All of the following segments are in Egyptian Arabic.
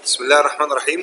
بسم الله الرحمن الرحيم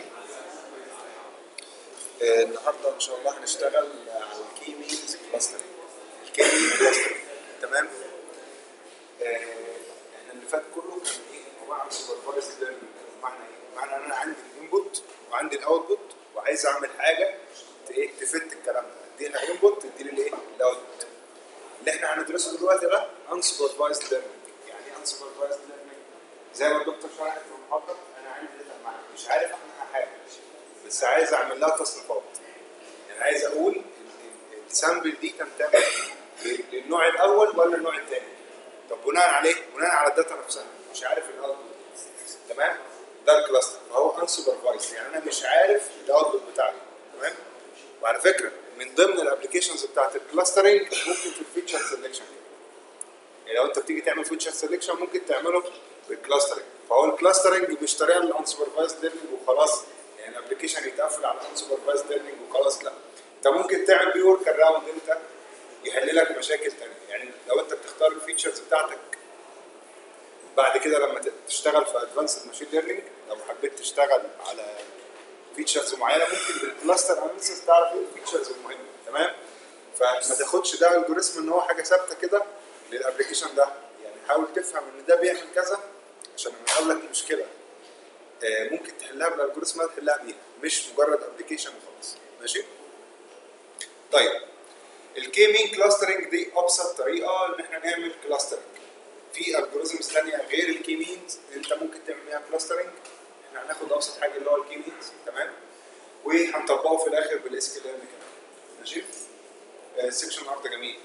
آه، النهارده ان شاء الله هنشتغل على الكي مينز كلاستر الكي مين كلاستر تمام آه، احنا اللي فات كله كان ايه عباره عن سوبرفايز ليرنينج بمعنى ايه؟ بمعنى ان انا عندي الانبوت وعندي الاوتبوت وعايز اعمل حاجه ت- ايه تفت الكلام ده ادي لها انبوت تدي لي الايه الاوتبوت اللي احنا هندرسه دلوقتي ده unsupervised learning يعني ايه unsupervised learning زي ما الدكتور شرح في المحاضره انا عندي داتا معايا مش عارف اعمل حاجه بس عايز اعمل لها تصنيفات يعني عايز اقول ال- ال- السامبل دي كانت تعمل إيه؟ للنوع الاول ولا النوع الثاني طب بناء عليه بناء على الداتا نفسها مش عارف الاوتبوت تمام ده الكلاستر فهو unsupervised يعني انا مش عارف الاوتبوت بتاعي تمام وعلى فكره من ضمن الابلكيشنز بتاعت الكلاسترنج ممكن في الفيتشر سelection يعني لو انت بتيجي تعمل فيتشر سelection ممكن تعمله بالكلاسترنج فهو الكلاسترنج مش طريقه للانسوبرفايزد ليرنينج وخلاص يعني الابلكيشن يتقفل على الانسوبرفايزد ليرنينج وخلاص لا انت ممكن تعمل بيه ورك اراوند انت يحل لك مشاكل تانية يعني لو انت بتختار الفيتشرز بتاعتك بعد كده لما ت- تشتغل في ادفانسد ماشين ليرنينج لو حبيت تشتغل على فيتشرز معينه ممكن بالكلاستر اناليسيس تعرف ايه الفيتشرز المهمه تمام فما تاخدش ده الجوريزم ان هو حاجه ثابته كده للابلكيشن ده يعني حاول تفهم ان ده بيعمل كذا عشان لما يقابلك مشكله آه، ممكن تحلها بالالجوريزم ده تحلها بيها مش مجرد ابلكيشن وخلاص ماشي طيب الكي مين كلاسترنج دي ابسط طريقه ان احنا نعمل كلاسترنج في الجوريزمز ثانيه غير الكي مينز انت ممكن تعمل بيها كلاسترنج احنا هناخد ابسط حاجه اللي هو الكي مينز تمام وهنطبقه في الاخر بالاس كيو ال كمان ماشي آه، السكشن النهارده جميل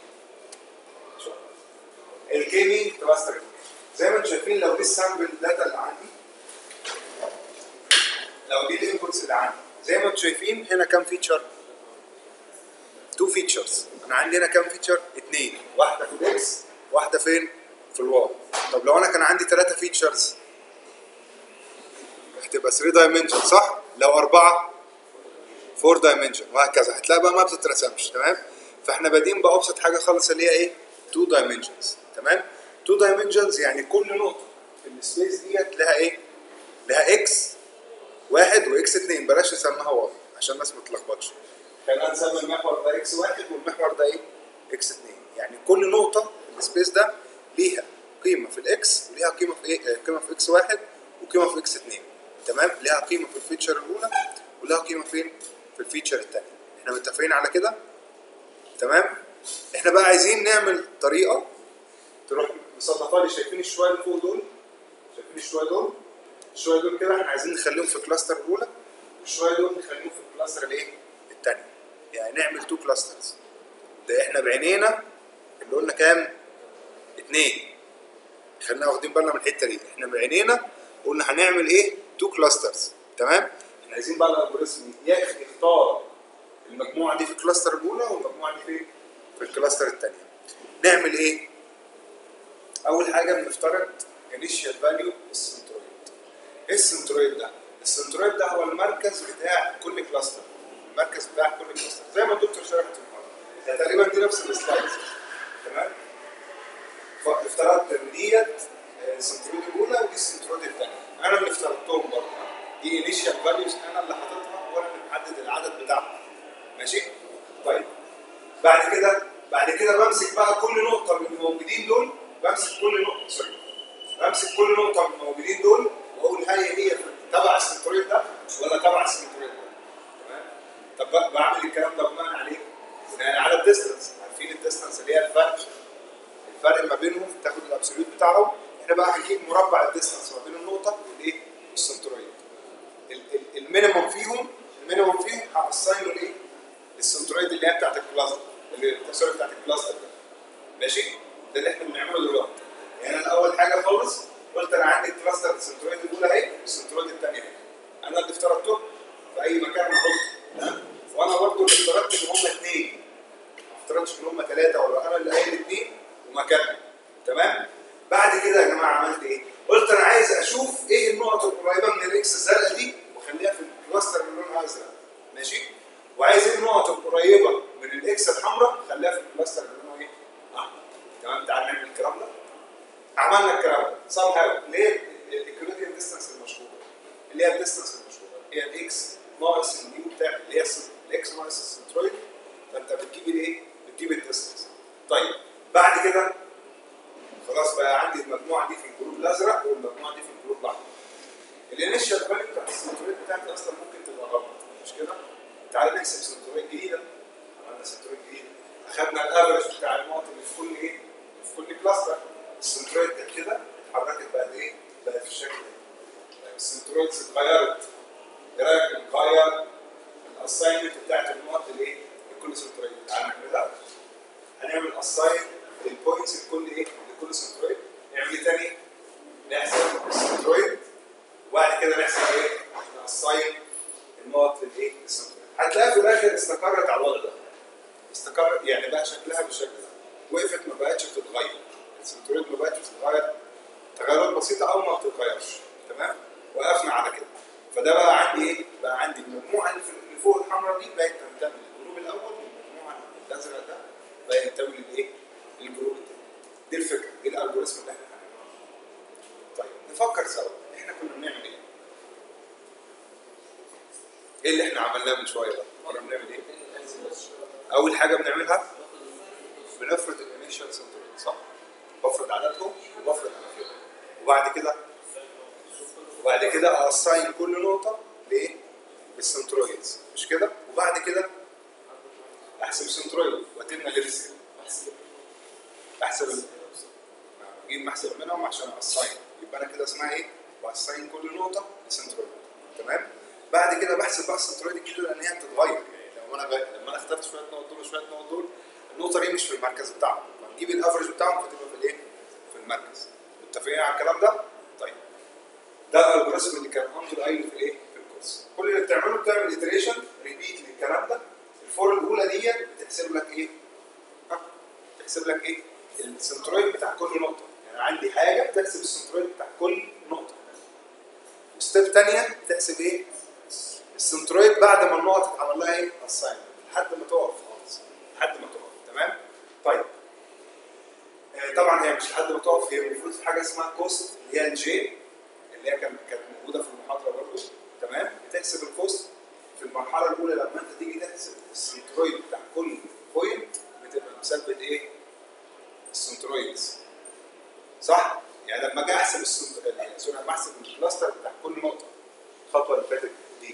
الكي مين كلاسترنج زي ما انتم شايفين لو دي السامبل داتا اللي عندي لو دي الانبوتس اللي عندي زي ما انتم شايفين هنا كام فيتشر تو فيتشرز انا عندي هنا كام فيتشر اثنين واحده في الاكس واحده فين في الواي طب لو انا كان عندي ثلاثه فيتشرز هتبقى 3 دايمنشن صح لو اربعه 4 دايمنشن وهكذا هتلاقي بقى ما بتترسمش تمام فاحنا بادئين بابسط حاجه خالص اللي هي ايه 2 دايمنشنز تمام 2 دايمنشنز يعني كل نقطه في السبيس ديت لها ايه لها اكس واحد واكس اتنين بلاش نسميها واي عشان الناس ما تتلخبطش خلينا نسمي المحور ده اكس واحد والمحور ده ايه اكس اتنين يعني كل نقطه في السبيس ده ليها قيمه في الاكس وليها قيمه في ايه آه، قيمه في اكس واحد وقيمه في اكس اتنين تمام ليها قيمه في الفيتشر الاولى ولها قيمه فين في الفيتشر الثانيه احنا متفقين على كده تمام احنا بقى عايزين نعمل طريقه تروح مصنفه لي شايفين الشويه اللي فوق دول شايفين الشويه دول الشويه دول كده احنا عايزين نخليهم في الكلاستر الاولى والشويه دول نخليهم في الكلاستر الايه الثانيه يعني نعمل تو كلاسترز ده احنا بعينينا اللي قلنا كام اتنين خلينا واخدين بالنا من الحته دي احنا بعينينا قلنا هنعمل ايه تو كلاسترز تمام احنا عايزين بقى الالجوريزم ياخ- يختار المجموعه دي في الكلاستر الاولى والمجموعه دي في في الكلاستر الثانيه نعمل ايه اول حاجه بنفترض انيشال فاليو السنترويد ايه السنترويد ده السنترويد ده هو المركز بتاع كل كلاستر المركز بتاع كل كلاستر زي ما الدكتور شرح في المحاضره ده تقريبا دي نفس السلايدز تمام فافترضت ان ديت آه، السنترويد الاولى ودي السنترويد الثانيه انا اللي افترضتهم برضه دي انيشال فاليوز انا اللي حاططها وانا اللي محدد العدد بتاعهم ماشي طيب بعد كده بعد كده بمسك بقى كل نقطه من الموجودين دول بمسك كل نقطه سوري بمسك كل نقطه من الموجودين دول واقول هل هي في- تبع السنترويد ده ولا تبع السنترويد ده تمام طب بقى بعمل الكلام ده بناء عليه بناء على الديستنس عارفين الديستنس اللي هي الفرق الفرق ما بينهم تاخد الابسوليوت بتاعهم احنا بقى هنجيب مربع الديستنس ما بين النقطه والايه والسنترويد ال- ال- المينيموم فيهم المينيموم فيهم هقسمه لايه السنترويد اللي هي بتاعت الكلاستر اللي سوري بتاعت الكلاستر ده ماشي ده اللي احنا بنعمله دلوقتي يعني انا اول حاجه خالص قلت انا عندي الكلاستر السنترويد الاولى اهي والسنترويد الثانيه اهي انا اللي افترضته في اي مكان احطه وانا برضه اللي افترضت ان هم اثنين ما افترضتش ان هم ثلاثه ولا انا اللي قايل اثنين ومكانهم تمام بعد كده يا جماعه عملت ايه؟ قلت انا عايز اشوف ايه النقط القريبه من الاكس الزرقاء دي واخليها في الكلاستر اللي لونها ازرق ماشي؟ وعايز ايه النقط القريبه من الاكس الحمراء خليها في الكلاستر اللي لونها ايه؟ احمر اللي هي الديستنس المشهوره هي الاكس ناقص اليو بتاع اللي هي الاكس ناقص السنترويد فانت بتجيب الايه؟ بتجيب الديستنس طيب بعد كده خلاص بقى عندي المجموعه دي في الجروب الازرق والمجموعه دي في الجروب الاحمر الانيشال فاليو بتاعت السنترويد بتاعتي اصلا ممكن تبقى غلط مش كده؟ تعالى نحسب سنترويد جديده عملنا سنترويد جديده اخذنا الافرج بتاع النقط اللي في كل ايه؟ في كل كلاستر السنترويد كانت كده اتحركت بقت ايه؟ بقت في الشكل ده السنترويدز اتغيرت ايه رايك نغير الاساينمنت بتاعت النقط الايه؟ لكل سنترويد تعالى نعملها هنعمل اساين للبوينتس لكل ايه؟ لكل سنترويد نعمل ايه تاني؟ نحسب السنترويد وبعد كده نحسب ايه؟ ناساين النقط للايه؟ للسنترويد هتلاقيها في الاخر استقرت على الوضع ده استقرت يعني بقى شكلها بالشكل ده وقفت ما بقتش بتتغير السنترويد ما بقتش بتتغير تغيرات بسيطه او ما بتتغيرش تمام؟ وقفنا على كده فده بقى عندي ايه؟ بقى عندي المجموعه اللي في- اللي فوق الحمراء دي بقت تنتمي للجروب الاول والمجموعه الازرق ده بقى ينتمي للايه؟ للجروب الثاني دي الفكره دي الالجوريزم اللي احنا هنعمله طيب نفكر سوا احنا كنا بنعمل ايه؟ ايه اللي احنا عملناه من شويه ده؟ كنا بنعمل ايه؟ اول حاجه بنعملها بنفرض الانيشال سنترويد صح؟ بفرض عددهم وبفرض اماكنهم وبعد كده وبعد كده ااساين كل نقطه لايه؟ للسنترويدز مش كده؟ وبعد كده احسب سنترويد واتمنا للريسك احسب ال- اجيب محسب منهم عشان اساين يبقى انا كده اسمها ايه؟ باساين كل نقطه لسنترويد تمام؟ بعد كده بحسب بقى السنترويد الجديده لان هي بتتغير يعني لو انا ب... لما انا اخترت شويه نقط دول وشويه نقط دول النقطه دي مش في المركز بتاعهم فنجيب الافرج بتاعهم فتبقى في الايه؟ في المركز متفقين على الكلام ده؟ طيب ده الالجوريزم اللي كان انظر قايل في الايه؟ في الكورس كل اللي بتعمله بتعمل اتريشن ريبيت للكلام ده الفور الاولى دي بتحسب لك ايه؟ ها؟ تحسب لك ايه؟ السنترويد بتاع كل نقطه يعني عندي حاجه بتحسب السنترويد بتاع كل نقطه وستيب ثانيه تحسب ايه؟ السنترويد بعد ما النقط اتعمل لها ايه؟ اساين لحد ما تقف خالص لحد ما تقف تمام؟ طيب آه، طبعا هي مش لحد ما تقف هي المفروض في حاجه اسمها كوست اللي هي الجي اللي هي كانت كانت موجوده في المحاضره برضه تمام؟ بتحسب الكوست في المرحله الاولى لما انت تيجي تحسب السنترويد بتاع كل بوينت بتبقى مثبت ايه؟ السنترويدز صح؟ يعني لما اجي احسب السنت... يعني سوري لما احسب الكلاستر بتاع كل نقطه الخطوه اللي فاتت دي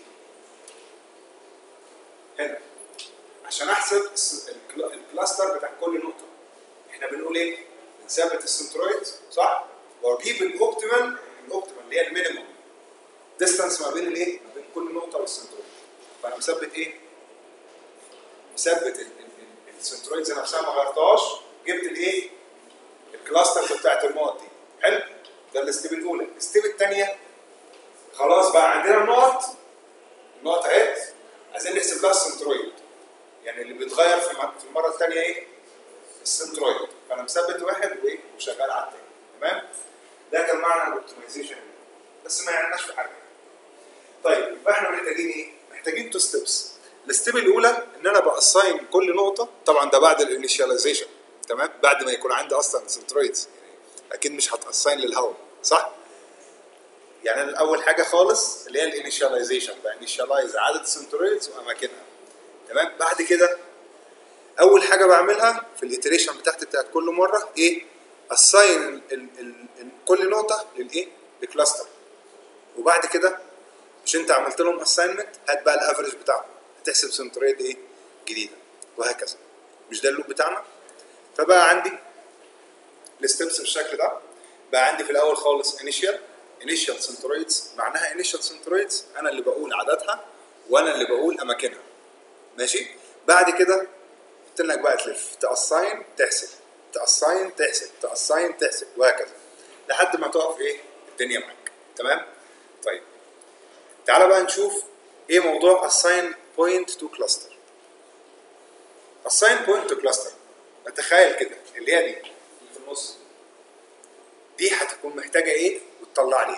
هنا عشان احسب الس- الكلا- الكلاستر بتاع كل نقطه احنا بنقول ايه؟ بنثبت السنترويد صح؟ واجيب الاوبتيمال الاوبتيمال اللي هي المينيمم ديستانس ما بين الايه؟ ما بين كل نقطه والسنترويد فانا مثبت ايه؟ مثبت ال- ال- ال- السنترويدز نفسها ما غيرتهاش جبت الايه؟ الكلاسترز بتاعت النقط دي حلو؟ ده الستيب الاولى الستيب الثانيه خلاص بقى عندنا النقط النقط اهي عايزين نحسب لها السنترويد يعني اللي بيتغير في الم- في المره الثانيه ايه؟ السنترويد فانا مثبت واحد وايه وشغال على الثاني تمام؟ ده كان معنى الاوبتمايزيشن بس ما يعناش في حاجه طيب يبقى احنا محتاجين ايه؟ محتاجين تو ستيبس الستيب الاولى ان انا باساين كل نقطه طبعا ده بعد الانيشاليزيشن تمام بعد ما يكون عندي اصلا سنترويدز اكيد مش هتاساين للهواء صح؟ يعني أنا اول حاجه خالص اللي هي الانيشاليزيشن بانيشالايز عدد السنترويدز واماكنها تمام بعد كده اول حاجه بعملها في الاتريشن بتاعتي بتاعت كل مره ايه اساين ال ال ال ال كل نقطه للايه لكلاستر وبعد كده مش انت عملت لهم اساينمنت هات بقى الافرج بتاعهم هتحسب سنترويد ايه جديده وهكذا مش ده اللوب بتاعنا فبقى عندي الستبس بالشكل ده بقى عندي في الاول خالص انيشال انيشال سنترويدز معناها انيشال سنترويدز انا اللي بقول عددها وانا اللي بقول اماكنها ماشي بعد كده قلت لك بقى تلف تاساين تحسب تاساين تحسب تاساين تحسب وهكذا لحد ما تقف ايه الدنيا معاك تمام طيب تعالى بقى نشوف ايه موضوع assign point to cluster assign point to cluster نتخيل كده اللي هي دي اللي في النص دي هتكون محتاجه ايه وتطلع لي ايه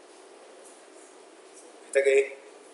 محتاجه ايه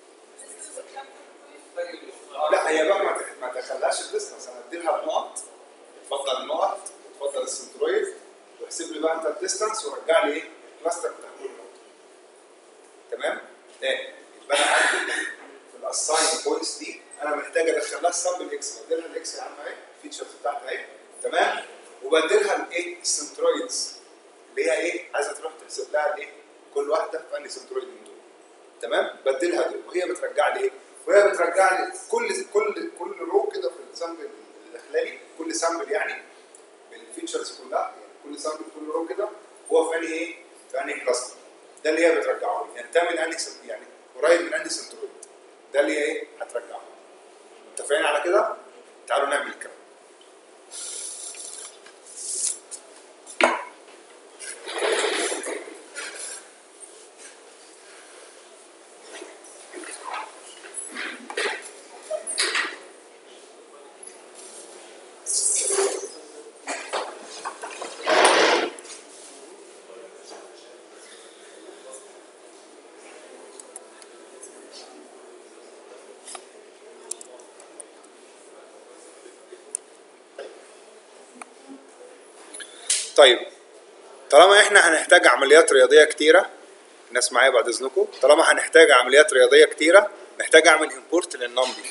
لا هي بقى ما تخ- ما تخليهاش الديستنس انا ادي لها النقط اتفضل النقط اتفضل السنترويد واحسب لي بقى انت الديستنس ورجع لي ايه الكلاستر بتاع كل نقطه تمام تاني يبقى انا عندي في الاساين بوينتس دي انا محتاج ادخل لها السامبل اكس بديلها الاكس يا عم اهي الفيتشرز بتاعتها اهي تمام وبديلها الايه السنترويدز اللي هي ايه عايزه تروح تحسب لها الايه كل واحده في انهي سنترويد من دول تمام بديلها دول وهي بترجع لي ايه وهي بترجع لي كل كل كل رو كده في السامبل الاخلالي كل سامبل يعني بالفيتشرز كلها يعني كل سامبل كل رو كده هو في انهي ايه في انهي كلاستر ده اللي هي بترجعه لي ينتمي لانهي سن- يعني قريب من انهي سنترويد ده اللي هي ايه هترجعه متفقين على كده تعالوا نعمل الكلام طيب طالما احنا هنحتاج عمليات رياضيه كتيره الناس معايا بعد اذنكم طالما هنحتاج عمليات رياضيه كتيره محتاج اعمل امبورت للنمبي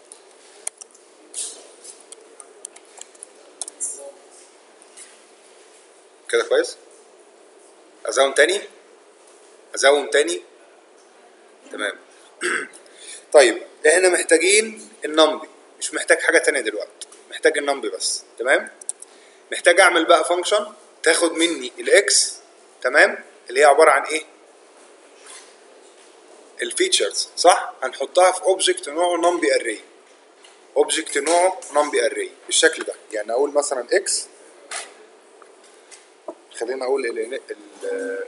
كده كويس ازوم تاني ازوم تاني تمام طيب احنا محتاجين النمبي مش محتاج حاجه تانية دلوقتي محتاج النمبي بس تمام محتاج اعمل بقى فانكشن تاخد مني الاكس تمام اللي هي عباره عن ايه الفيتشرز صح هنحطها في اوبجكت نوعه نمبي اري اوبجكت نوعه نمبي اري بالشكل ده يعني اقول مثلا اكس خلينا اقول ال ال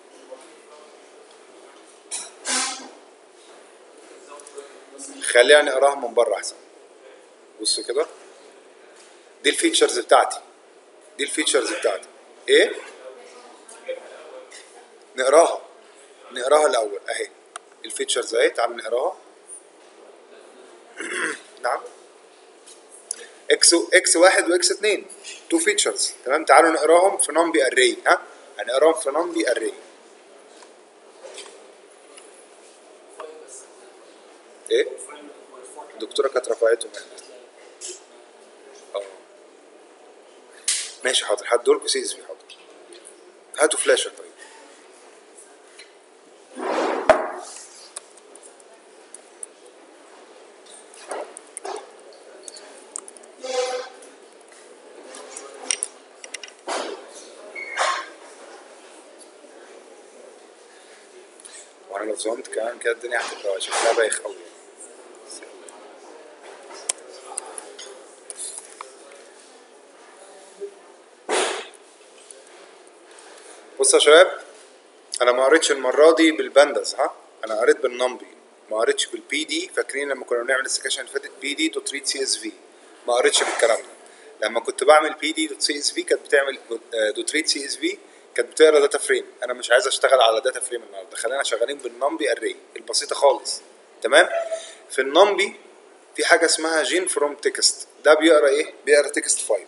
خلينا نقراها من بره احسن بص كده دي الفيتشرز بتاعتي دي الفيتشرز بتاعتي ايه نقراها نقراها الاول اهي الفيتشرز اهي تعال نقراها نعم اكس اكس واحد واكس اتنين تو فيتشرز تمام تعالوا نقراهم في نمبي اري ها هنقراهم في نمبي اري ايه الدكتوره كانت رفعته مات اه ماشي حاضر هات دول سي اس في حاضر هاتوا فلاشه طيب وانا لو زومت كمان كده الدنيا هتبقى شكلها بايخ قوي بص يا شباب انا ما قريتش المره دي بالبانداس ها انا قريت بالنمبي ما قريتش بالبي دي فاكرين لما كنا بنعمل السكاشن اللي فاتت بي دي دوت ريد سي اس في ما قريتش بالكلام ده لما كنت بعمل بي دي دوت سي اس في كانت بتعمل دوت ريد سي اس في كانت بتقرا داتا فريم انا مش عايز اشتغل على داتا فريم النهارده خلينا شغالين بالنمبي اري البسيطه خالص تمام في النمبي في حاجه اسمها جين فروم تكست ده بيقرا ايه بيقرا تكست فايل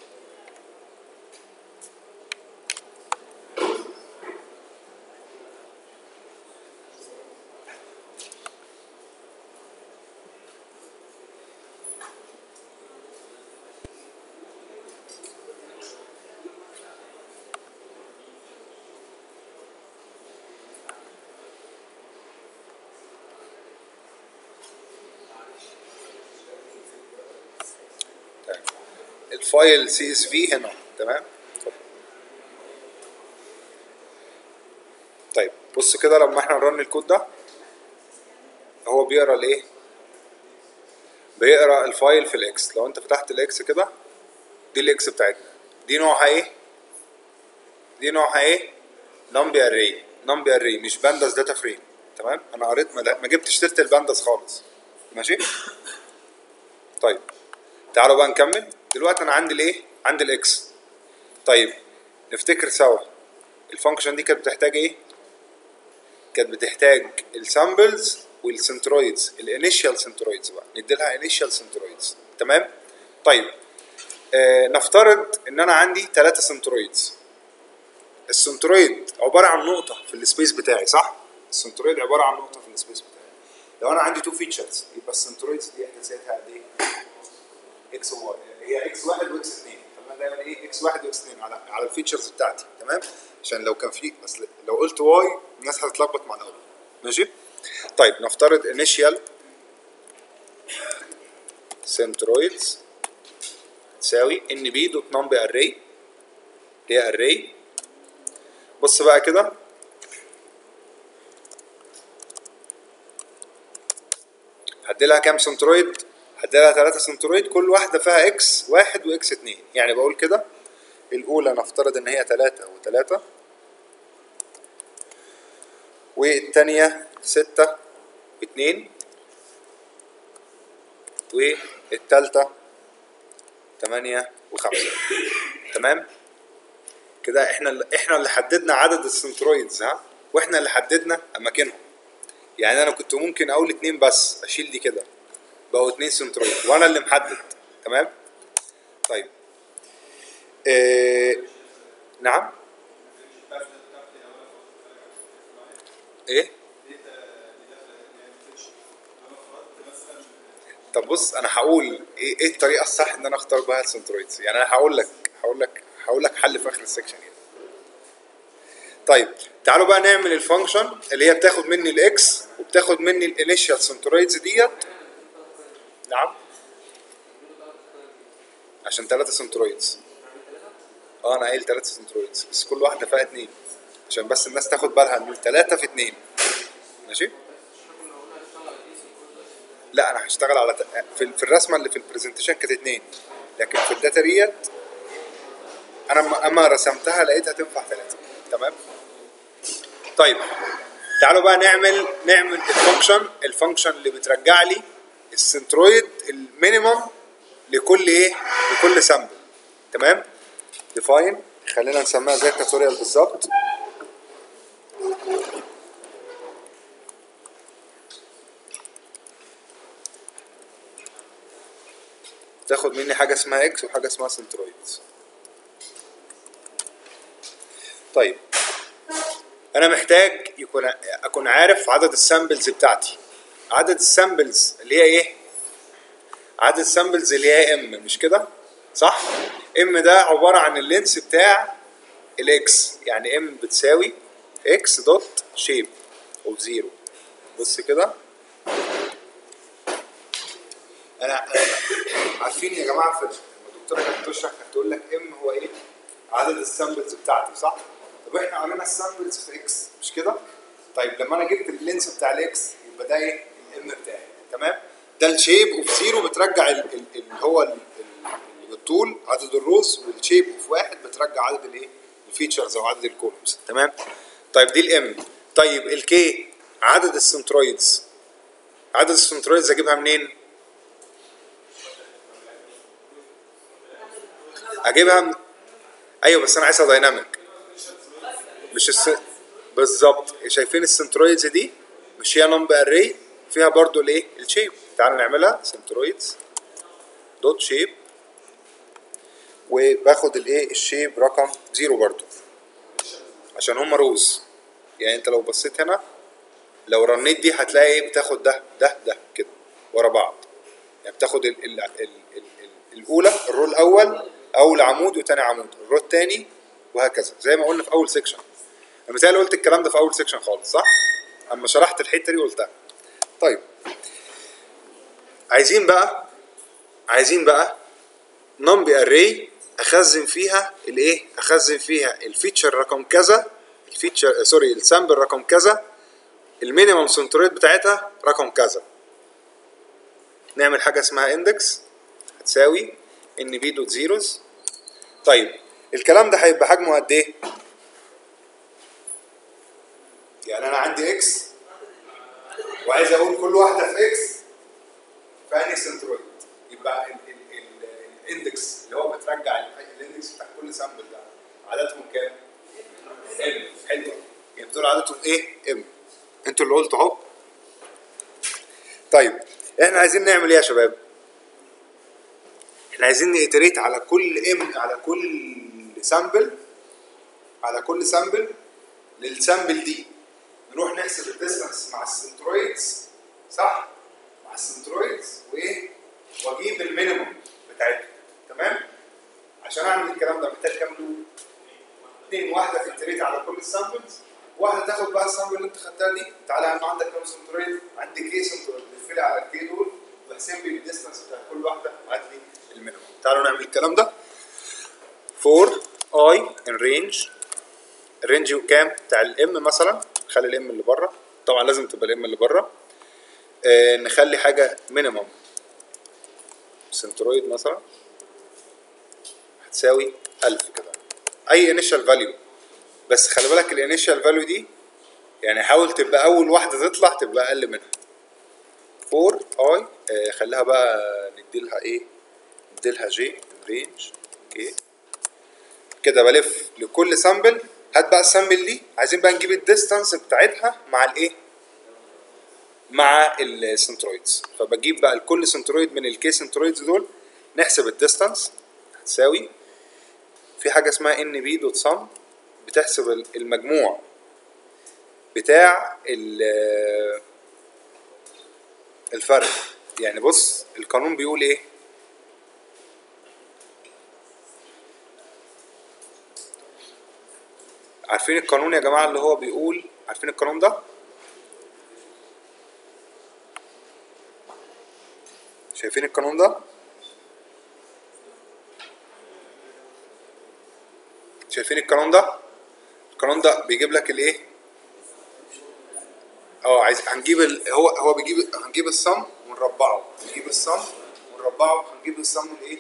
تمام. الفايل سي اس في هنا تمام اتفضل. طيب بص كده لما احنا نرن الكود ده هو بيقرا الايه بيقرا الفايل في الاكس لو انت فتحت الاكس كده دي الاكس بتاعتنا دي نوعها ايه دي نوعها ايه نمبي اري نمبي اري مش بانداس داتا فريم تمام انا قريت ما, ده- ما جبتش سيره البانداس خالص ماشي طيب تعالوا بقى نكمل دلوقتي انا عندي الايه عندي الاكس طيب نفتكر سوا الفانكشن دي كانت بتحتاج ايه كانت بتحتاج السامبلز والسنترويدز الانيشال سنترويدز بقى ندي لها انيشال سنترويدز تمام طيب آه نفترض ان انا عندي ثلاثة سنترويدز السنترويد عبارة عن نقطة في السبيس بتاعي صح السنترويد عباره عن نقطه في السبيس بتاعي لو انا عندي تو فيتشرز يبقى السنترويدز دي احداثياتها قد ايه؟ اكس وواي هي اكس واحد واكس اثنين فانا دايما ايه اكس واحد واكس اثنين على على الفيتشرز بتاعتي تمام عشان لو كان في اصل لو قلت واي الناس هتتلخبط مع الاول ماشي طيب نفترض انيشيال سنترويدز تساوي ان بي دوت نمبر اري هي اري بص بقى كده هديلها كام سنترويد هديلها 3 سنترويد كل واحده فيها اكس واحد واكس اتنين يعني بقول كده الاولى نفترض ان هي 3 و3 والثانيه 6 و2 والثالثه 8 و5 تمام كده احنا اللي احنا اللي حددنا عدد السنترويدز ها واحنا اللي حددنا اماكنهم يعني انا كنت ممكن اقول اتنين بس اشيل دي كده بقوا اتنين سنترويد وانا اللي محدد تمام طيب إيه نعم ايه طب بص انا هقول ايه, إيه الطريقه الصح ان انا اختار بها السنترويدز يعني انا هقول لك هقول لك هقول لك حل في اخر السكشن يعني طيب تعالوا بقى نعمل الفانكشن اللي هي بتاخد مني الاكس وبتاخد مني الانيشال سنترويدز ديت نعم عشان ثلاثة سنترويدز اه انا قايل ثلاثة سنترويدز بس كل واحدة فيها اتنين عشان بس الناس تاخد بالها ان ثلاثة في اتنين ماشي لا انا هشتغل على ت- في في الرسمه اللي في البرزنتيشن كانت اتنين لكن في الداتا ديت انا اما اما رسمتها لقيتها تنفع ثلاثه تمام طيب تعالوا بقى نعمل نعمل الفانكشن الفانكشن اللي بترجع لي السنترويد المينيمم لكل ايه لكل سامبل تمام ديفاين خلينا نسميها زي التوتوريال بالظبط تاخد مني حاجه اسمها اكس وحاجه اسمها سنترويد طيب انا محتاج يكون اكون عارف عدد السامبلز بتاعتي عدد السامبلز اللي هي ايه عدد السامبلز اللي هي ام مش كده صح ام ده عباره عن اللينس بتاع الاكس يعني ام بتساوي اكس دوت شيب اوف زيرو بص كده انا أنا- عارفين يا جماعه في الدكتوره كانت بتشرح كانت تقول لك ام هو ايه عدد السامبلز بتاعتي صح طب احنا عملنا السامبلز في اكس مش كده طيب لما انا جبت اللينس بتاع الاكس يبقى ده ايه الام بتاعي تمام ده الشيب اوف زيرو بترجع ال- ال- اللي هو ال- ال- اللي بالطول عدد الروز والشيب اوف واحد بترجع عدد الايه الفيتشرز او عدد الكولومز تمام طيب دي الام طيب الكي عدد السنترويدز عدد السنترويدز اجيبها منين اجيبها من... ايوه بس انا عايزها دايناميك مش الس... بالظبط شايفين السنترويدز دي مش هي نمبر اري فيها برضو الايه الشيب تعالوا نعملها سنترويدز دوت شيب وباخد الايه الشيب رقم زيرو برضو عشان هم روز يعني انت لو بصيت هنا لو رنيت دي هتلاقي ايه بتاخد ده ده ده كده ورا بعض يعني بتاخد ال ال ال ال ال الاولى الرو الاول اول عمود وتاني عمود الرو التاني وهكذا زي ما قلنا في اول سيكشن انا متهيألي قلت الكلام ده في اول سيكشن خالص صح اما شرحت الحته دي قلتها طيب عايزين بقى عايزين بقى نمبي اري اخزن فيها الايه اخزن فيها الفيتشر رقم كذا الفيتشر سوري السامبل رقم كذا المينيمم سنترويد بتاعتها رقم كذا نعمل حاجه اسمها اندكس هتساوي ان بي دوت زيروز طيب الكلام ده هيبقى حجمه قد ايه يعني انا عندي اكس وعايز اقول كل واحده في اكس في انهي سنترويد يبقى ال- ال- ال- الاندكس اللي هو بترجع ال- الاندكس بتاع كل سامبل ده عددهم كام؟ ام حلو يعني بتقول عددهم ايه؟ ام انتوا اللي قلتوا اهو طيب احنا عايزين نعمل ايه يا شباب؟ احنا عايزين نيتريت على كل ام على كل سامبل على كل سامبل للسامبل دي نروح نحسب الديستانس مع السنترويدز صح مع السنترويدز وايه واجيب المينيموم بتاعتهم تمام عشان اعمل الكلام ده محتاج كام لوب اثنين واحده تتريت على كل السامبلز واحده تاخد بقى السامبل اللي انت خدتها دي تعالى انا عندك كام سنترويد عندي كي سنترويد لي على الكي دول واحسب لي الديستانس بتاع كل واحده هات لي المينيموم تعالوا نعمل الكلام ده 4 اي ان رينج الرينج كام بتاع الام مثلا خلي الام اللي بره طبعا لازم تبقى الام اللي بره آه نخلي حاجه مينيموم سنترويد مثلا هتساوي 1000 كده اي انيشال فاليو بس خلي بالك الانيشال فاليو دي يعني حاول تبقى اول واحده تطلع تبقى اقل منها 4 اي آه خليها بقى نديلها ايه نديلها جي رينج اوكي كده بلف لكل سامبل هات بقى السامبل دي عايزين بقى نجيب الديستانس بتاعتها مع الايه مع السنترويدز فبجيب بقى لكل سنترويد من الكي سنترويدز دول نحسب الديستانس هتساوي في حاجه اسمها ان بي دوت سم بتحسب المجموع بتاع الفرق يعني بص القانون بيقول ايه عارفين القانون يا جماعه اللي هو بيقول عارفين القانون ده شايفين القانون ده شايفين القانون ده القانون ده بيجيب لك الايه اه عايز هنجيب ال... هو هو بيجيب هنجيب الصم ونربعه نجيب الصم ونربعه هنجيب الصم لايه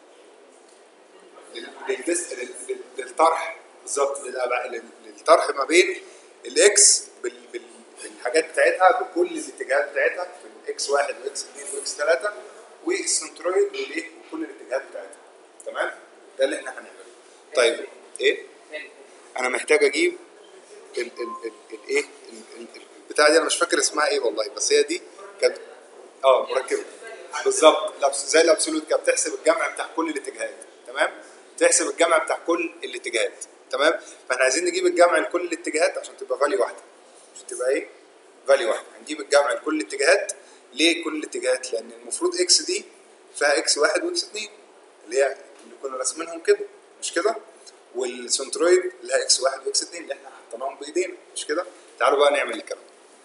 لل... للدس... لل... للطرح بالظبط للأبع... للطرح ما بين الاكس بال... بال... بالحاجات بتاعتها بكل الاتجاهات بتاعتها في الاكس واحد واكس اثنين واكس ثلاثه والسنترويد والايه وكل الاتجاهات بتاعتها تمام ده اللي احنا هنعمله طيب ايه انا محتاج اجيب ال ال ال الايه البتاعه دي انا مش فاكر اسمها ايه والله بس هي دي كانت اه مركبه بالظبط زي الابسولوت كانت بتحسب الجمع بتاع كل الاتجاهات تمام تحسب الجمع بتاع كل الاتجاهات تمام فاحنا عايزين نجيب الجمع لكل الاتجاهات عشان تبقى فاليو واحده عشان تبقى ايه فاليو واحده هنجيب الجمع لكل الاتجاهات ليه كل الاتجاهات لان المفروض اكس دي فيها اكس واحد واكس اتنين اللي هي اللي كنا راسمينهم كده مش كده والسنترويد لها اكس واحد واكس اتنين اللي احنا حطيناهم بايدينا مش كده تعالوا بقى نعمل الكلام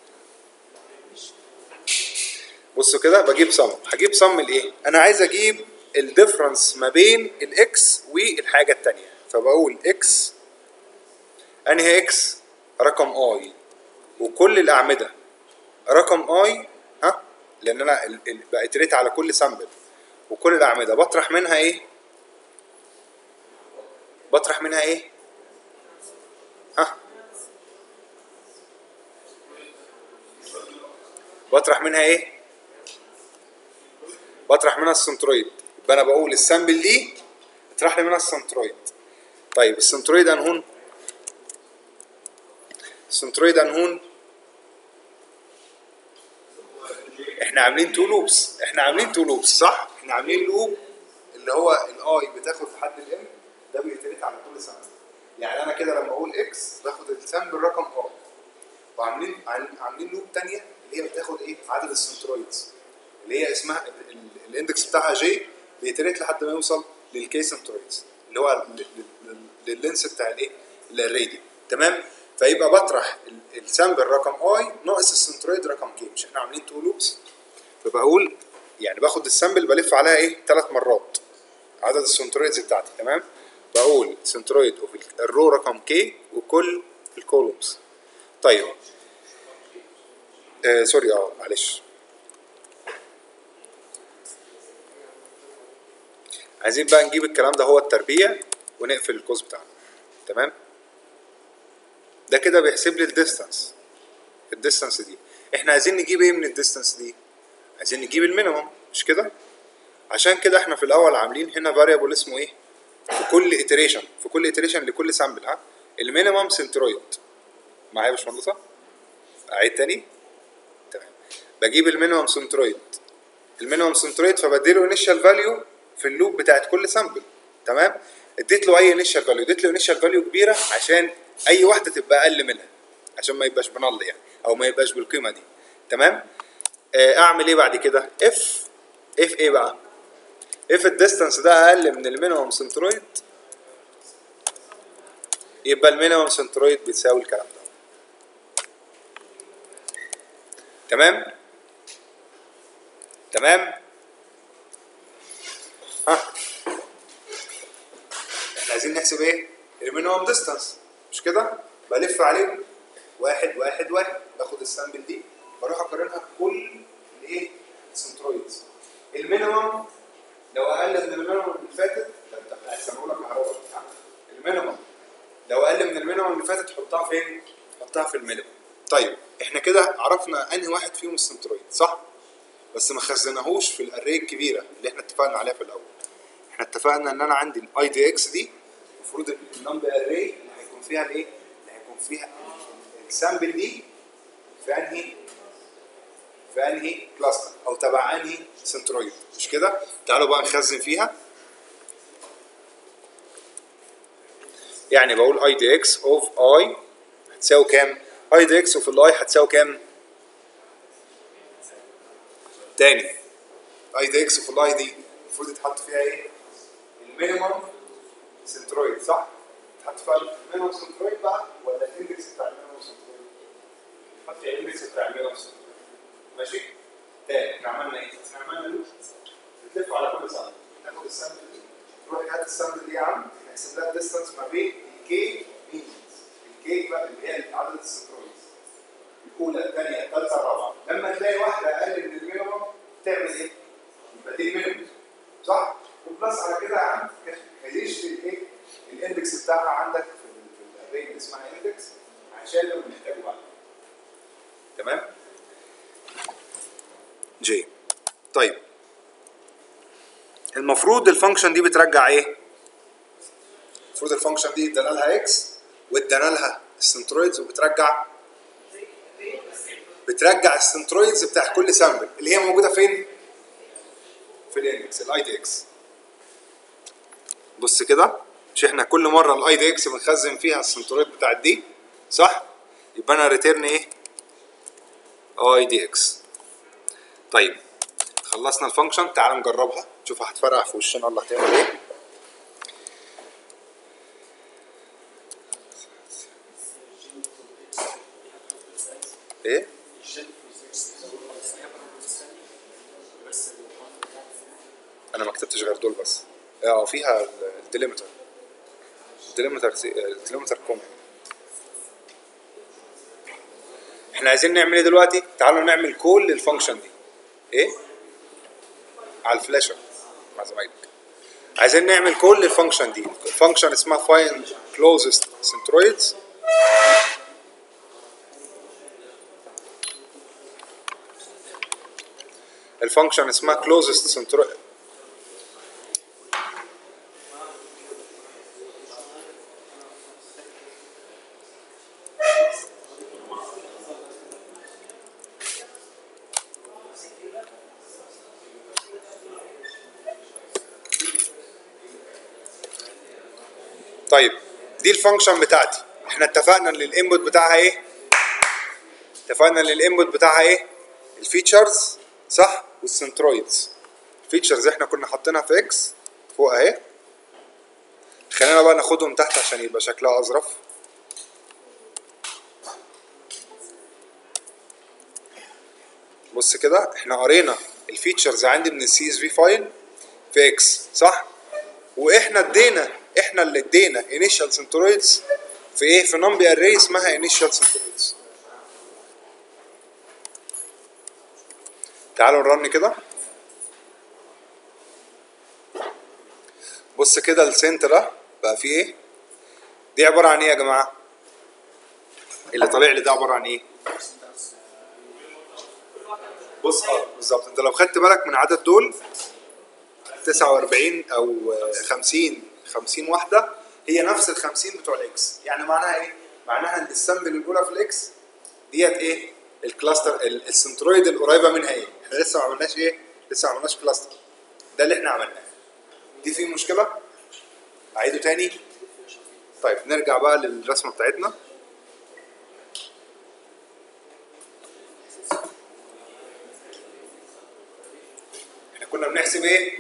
بصوا كده بجيب صم هجيب صم الايه انا عايز اجيب الديفرنس ما بين الاكس والحاجه الثانيه فبقول اكس انهي اكس رقم اي وكل الاعمده رقم اي ها لان انا بقيت ريت على كل سامبل وكل الاعمده بطرح منها ايه بطرح منها ايه ها بطرح منها ايه بطرح منها السنترويد يبقى انا بقول السامبل دي اطرح لي منها السنترويد طيب السنترويد انهون السنترويد انهون احنا عاملين تو لوبس احنا عاملين تو لوبس صح احنا عاملين لوب اللي هو الاي بتاخد لحد الام ده بيتريت على كل سامبل يعني انا كده لما اقول اكس باخد السامبل رقم اي وعاملين عاملين لوب ثانيه اللي هي بتاخد ايه عدد السنترويدز اللي هي اسمها الاندكس بتاعها جي بيتريت لحد ما يوصل للكي سنترويدز اللي هو لللينس بتاع الايه الراديو تمام فيبقى بطرح السامبل رقم اي ناقص السنترويد رقم كي مش احنا عاملين تو لوبس فبقول يعني باخد السامبل بلف عليها ايه ثلاث مرات عدد السنترويدز بتاعتي تمام بقول سنترويد اوف الرو رقم كي وكل الكولومز طيب آه سوري اه معلش عايزين بقى نجيب الكلام ده هو التربيع ونقفل القوس بتاعنا تمام ده كده بيحسب لي الديستانس الديستانس دي احنا عايزين نجيب ايه من الديستانس دي عايزين نجيب المينيمم مش كده عشان كده احنا في الاول عاملين هنا فاريبل اسمه ايه في كل iteration في كل iteration لكل سامبل ها المينيمم سنترويد معايا يا باشمهندسه اعيد تاني تمام بجيب المينيمم سنترويد المينيمم سنترويد فبديله انيشال فاليو في اللوب بتاعت كل سامبل تمام اديت له اي انيشال فاليو اديت له انيشال فاليو كبيره عشان اي واحده تبقى اقل منها عشان ما يبقاش بنل يعني او ما يبقاش بالقيمه دي تمام آه، اعمل ايه بعد كده اف اف ايه بقى اف الديستانس ده اقل من المينيمم سنترويد يبقى المينيمم سنترويد بتساوي الكلام ده تمام تمام ها احنا عايزين نحسب ايه المينيمم ديستانس مش كده بلف عليه واحد واحد واحد باخد السامبل دي بروح اقارنها بكل الايه سنترويدز المينيمم لو اقل من المينيمم اللي فاتت ده انت هقسمه لك على رقم. المينيمم لو اقل من المينيمم اللي فاتت حطها فين؟ حطها في المينيمم طيب احنا كده عرفنا انهي واحد فيهم السنترويد صح؟ بس ما خزناهوش في الاري الكبيره اللي احنا اتفقنا عليها في الاول احنا اتفقنا ان انا عندي الاي دي اكس دي المفروض النمبر اري اللي هيكون فيها الايه؟ اللي هيكون فيها السامبل دي في انهي في انهي كلاستر او تبع انهي سنترويد مش كده؟ تعالوا بقى نخزن فيها يعني بقول اي دي اكس اوف اي هتساوي كام؟ اي دي اكس اوف الاي هتساوي كام؟ تاني اي دي اكس اوف الاي دي المفروض يتحط فيها ايه؟ المينيمم سنترويد صح؟ يتحط فيها المينيمم سنترويد بقى ولا الاندكس بتاع المينيمم سنترويد؟ حط الاندكس بتاع المينيمم سنترويد ماشي؟ تاني احنا عملنا ايه؟ احنا عملنا لوب بتلف على كل سامبل تاخد السامبل دي تروح هات السامبل دي يا عم نحسب لها الديستانس ما بين الكي مينز الكي بقى اللي هي عدد السنترويدز الاولى الثانيه الثالثه الرابعه لما تلاقي واحده اقل من المينيمم تعمل ايه؟ يبقى دي المينيمم صح؟ وبلس على كده يا عم خليش الايه؟ الاندكس بتاعها عندك في ال- في الاري اللي اسمها اندكس عشان لو محتاجه بعد تمام؟ جي طيب المفروض الفانكشن دي بترجع ايه؟ المفروض الفانكشن دي ادانا لها اكس وادانا لها السنترويدز وبترجع بترجع السنترويدز بتاع كل سامبل اللي هي موجوده فين؟ في الاندكس الاي دي اكس بص كده مش احنا كل مره الاي دي اكس بنخزن فيها السنترويد بتاع دي صح؟ يبقى انا ريتيرن ايه؟ اي دي اكس طيب خلصنا الفانكشن تعال نجربها نشوف هتفرقع في وشنا ولا هتعمل ايه ايه انا ما كتبتش غير دول بس اه فيها الديليمتر الديليمتر الديليمتر كوم احنا عايزين نعمل ايه دلوقتي تعالوا نعمل كل الفانكشن دي ايه على الفلاشر مع زمايلك عايزين نعمل كل الفانكشن دي الفانكشن اسمها find closest centroids الفانكشن اسمها closest centroid طيب دي الفانكشن بتاعتي احنا اتفقنا ان الانبوت بتاعها ايه اتفقنا ان الانبوت بتاعها ايه الفيتشرز صح والسنترويدز الفيتشرز احنا كنا حاطينها في اكس فوق اهي خلينا بقى ناخدهم تحت عشان يبقى شكلها اظرف بص كده احنا قرينا الفيتشرز عندي من السي اس في فايل في اكس صح واحنا ادينا احنا اللي ادينا انيشال سنترويدز في ايه في نمبي اري اسمها انيشال سنترويدز تعالوا نرن كده بص كده السنت ده بقى فيه ايه دي عباره عن ايه يا جماعه اللي طالع لي ده عباره عن ايه بص اه بالظبط انت لو خدت بالك من عدد دول 49 او 50 50 واحده هي نفس ال 50 بتوع الاكس يعني معناها ايه معناها ان السامبل الاولى في الاكس ديت ايه الكلاستر ال- السنترويد القريبه منها ايه احنا لسه ما عملناش ايه لسه ما عملناش كلاستر ده اللي احنا عملناه دي فيه مشكله اعيده تاني طيب نرجع بقى للرسمه بتاعتنا كنا بنحسب ايه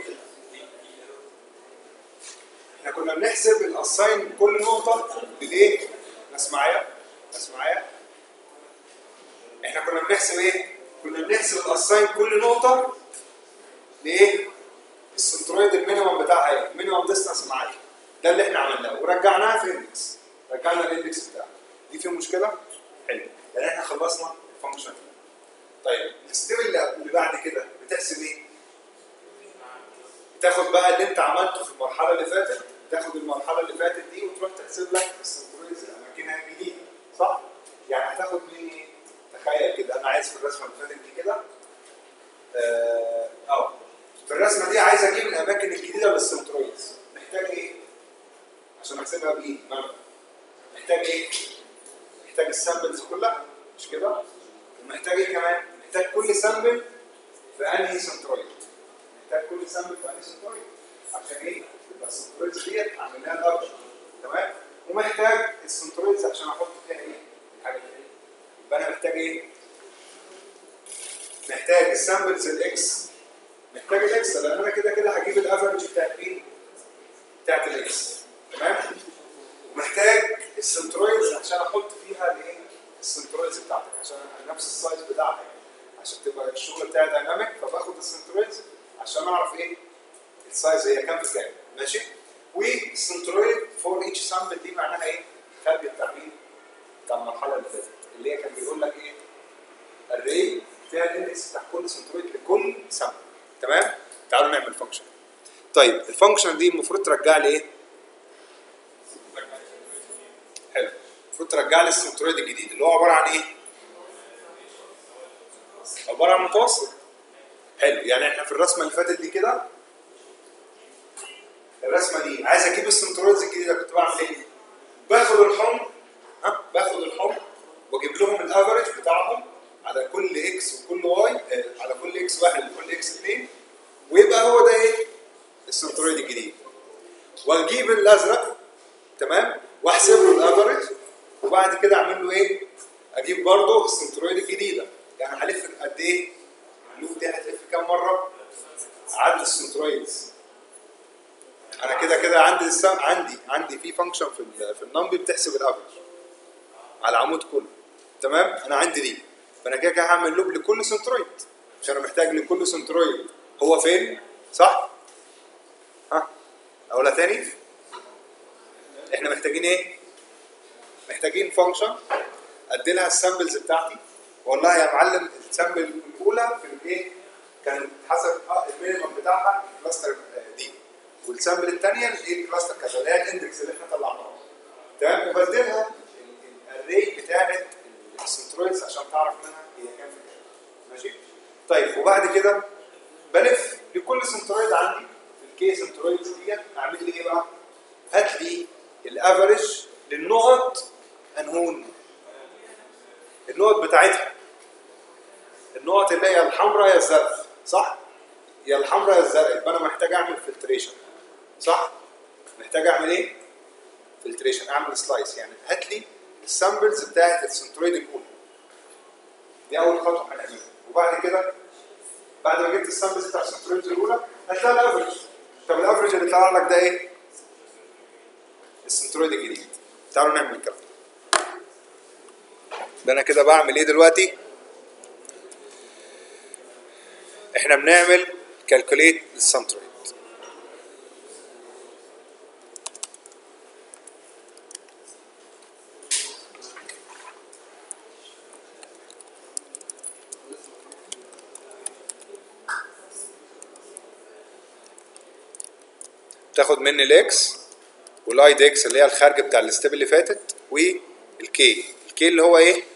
احنا كنا بنحسب الاساين كل نقطه بالايه ناس معايا ناس معايا احنا كنا بنحسب ايه كنا بنحسب الاساين كل نقطه لايه السنترويد المينيمم بتاعها ايه المينيمم ديستانس معايا ده اللي احنا عملناه ورجعناها في اندكس رجعنا الاندكس بتاعها دي في مشكله حلو يعني احنا خلصنا الفانكشن طيب الستيب اللي اللي بعد كده بتحسب ايه تاخد بقى اللي انت عملته في المرحله اللي فاتت تاخد المرحله اللي فاتت دي وتروح تحسب لك السنترويدز اماكنها الجديده صح يعني هتاخد مني تخيل كده انا عايز في الرسمه اللي فاتت دي كده اه آه. في الرسمه دي عايز اجيب الاماكن الجديده للسنترويدز محتاج ايه عشان احسبها بايه مبنى محتاج ايه محتاج السامبلز كلها مش كده ومحتاج ايه كمان محتاج كل سامبل في انهي سنترويد محتاج كل سامبل في انهي سنترويد عشان ايه يبقى السنترويدز ديت اعمل لها الارجل تمام ومحتاج السنترويدز عشان احط فيها ايه الحاجه دي يبقى انا محتاج ايه محتاج السامبلز الاكس محتاج الاكس لان انا كده كده هجيب الافرج بتاعت مين بتاعت الاكس تمام ومحتاج السنترويدز عشان احط فيها الايه السنترويدز بتاعتك عشان نفس السايز بتاعها يعني عشان تبقى الشغل بتاعي دايناميك فباخد السنترويدز عشان اعرف ايه السايز هي كام في كام ماشي والسنترويد فور ايتش سامبل دي معناها ايه؟ خارج التعميم بتاع المرحله اللي فاتت اللي هي كان بيقول لك ايه؟ الري فيها الاندكس بتاع كل سنترويد لكل سامبل تمام؟ تعالوا نعمل فانكشن طيب الفانكشن دي المفروض ترجع لي ايه؟ حلو المفروض ترجع لي السنترويد الجديد اللي هو عباره عن ايه؟ عباره عن متوسط حلو يعني احنا في الرسمه اللي فاتت دي كده الرسمه دي عايز اجيب السنترويدز الجديده كنت بعمل ايه؟ باخد الحمر ها باخد الحمر واجيب لهم الافرج بتاعهم على كل اكس وكل واي آه على كل اكس واحد وكل اكس اثنين ويبقى هو ده ايه؟ السنترويد الجديد واجيب الازرق تمام واحسب له الافرج وبعد كده اعمل له ايه؟ اجيب برضه السنترويد الجديده يعني هلف قد ايه؟ اللوب دي هتلف كام مره؟ عدد السنترويدز انا كده كده عندي السم... عندي عندي في فانكشن في ال... في النمبي بتحسب الافرج على العمود كله تمام انا عندي دي فانا كده كده هعمل لوب لكل سنترويد مش انا محتاج لكل سنترويد هو فين صح ها اقولها تاني احنا محتاجين ايه محتاجين فانكشن ادي لها السامبلز بتاعتي والله يا معلم السامبل الاولى في الايه كانت حسب المينيمم بتاعها الكلاستر دي والسامبل الثانيه الايه الكلاستر كذا اللي هي الاندكس اللي احنا طلعناه تمام وبدلها الري بتاعت السنترويدز عشان تعرف منها هي كام في كام ماشي طيب وبعد كده بلف لكل سنترويد عندي في الكي سنترويدز ديت اعمل لي ايه بقى؟ هات لي الافرج للنقط انهون النقط بتاعتها النقط اللي هي الحمراء يا الزرقاء صح؟ يا الحمراء يا الزرقاء يبقى انا محتاج اعمل فلتريشن صح؟ محتاج اعمل ايه؟ فلتريشن اعمل سلايس يعني هات لي السامبلز بتاعت السنترويد الاولى دي اول خطوه هنعملها وبعد كده بعد ما جبت السامبلز بتاع السنترويد الاولى هتلاقي الافرج طب الافرج اللي طلع لك ده ايه؟ السنترويد الجديد تعالوا نعمل الكلام ده انا كده بعمل ايه دلوقتي؟ احنا بنعمل كالكوليت للسنترويد تاخد مني الاكس والاي دي اكس اللي هي الخارج بتاع الستيب اللي فاتت والكي الكي اللي هو ايه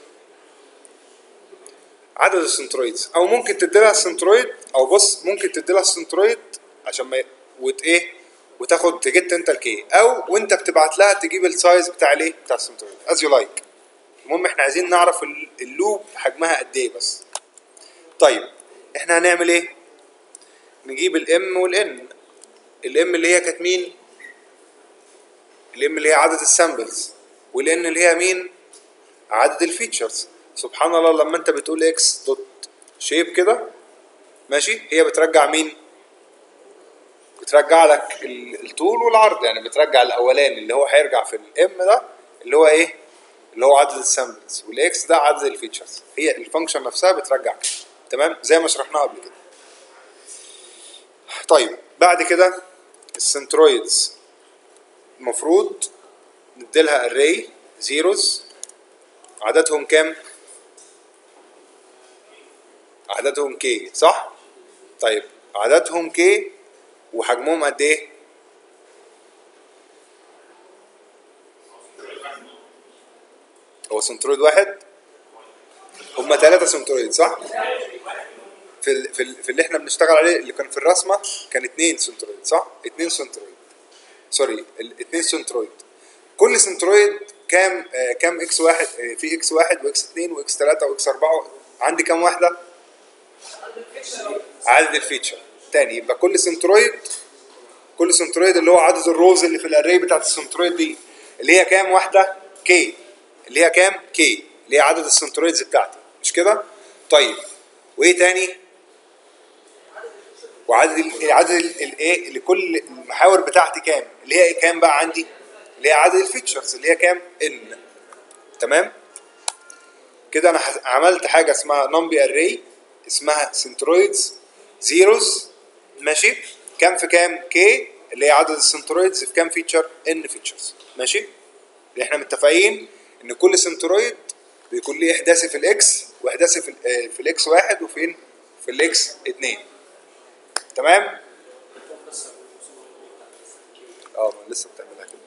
عدد السنترويدز او ممكن تدي لها السنترويد او بص ممكن تدي لها السنترويد عشان ما وت ايه وتاخد تجيت انت الكي او وانت بتبعت لها تجيب السايز بتاع الايه بتاع السنترويد از يو لايك المهم احنا عايزين نعرف اللوب حجمها قد ايه بس طيب احنا هنعمل ايه نجيب الام والان الام اللي هي كانت مين الام اللي هي عدد السامبلز والان اللي هي مين عدد الفيتشرز سبحان الله لما انت بتقول اكس دوت شيب كده ماشي هي بترجع مين بترجع لك ال- الطول والعرض يعني بترجع الاولاني اللي هو هيرجع في الام ده اللي هو ايه اللي هو عدد السامبلز والاكس ده عدد الفيتشرز هي الفانكشن نفسها بترجع كده تمام زي ما شرحناها قبل كده طيب بعد كده السنترويدز المفروض نديلها array زيروز عددهم كام؟ عددهم كي صح؟ طيب عددهم كي وحجمهم قد ايه؟ هو سنترويد واحد؟ هما ثلاثة سنترويد صح؟ في ال في, ال في اللي احنا بنشتغل عليه اللي كان في الرسمة كان اتنين سنترويد صح؟ اتنين سنترويد سوري ال- اتنين سنترويد كل سنترويد كام آه كام اكس واحد آه في اكس واحد واكس اتنين واكس تلاتة واكس اربعة عندي كام واحدة؟ عدد الفيتشر تاني يبقى كل سنترويد كل سنترويد اللي هو عدد الروز اللي في الاري بتاعت السنترويد دي اللي هي كام واحده كي اللي هي كام كي اللي هي عدد السنترويدز بتاعتي مش كده طيب وايه تاني وعدد ال- عدد الايه لكل المحاور بتاعتي كام اللي هي كام بقى عندي اللي هي عدد الفيتشرز اللي هي كام ان تمام كده انا ح- عملت حاجه اسمها نمبي اري اسمها سنترويدز زيروز ماشي كام في كام كي اللي هي عدد السنترويدز في كام فيتشر ان فيتشرز ماشي اللي احنا متفقين ان كل سنترويد بيكون ليه احداثي في الاكس واحداثي في ال- آه، في الاكس واحد وفين في الاكس اتنين تمام اه ما لسه بتعملها كده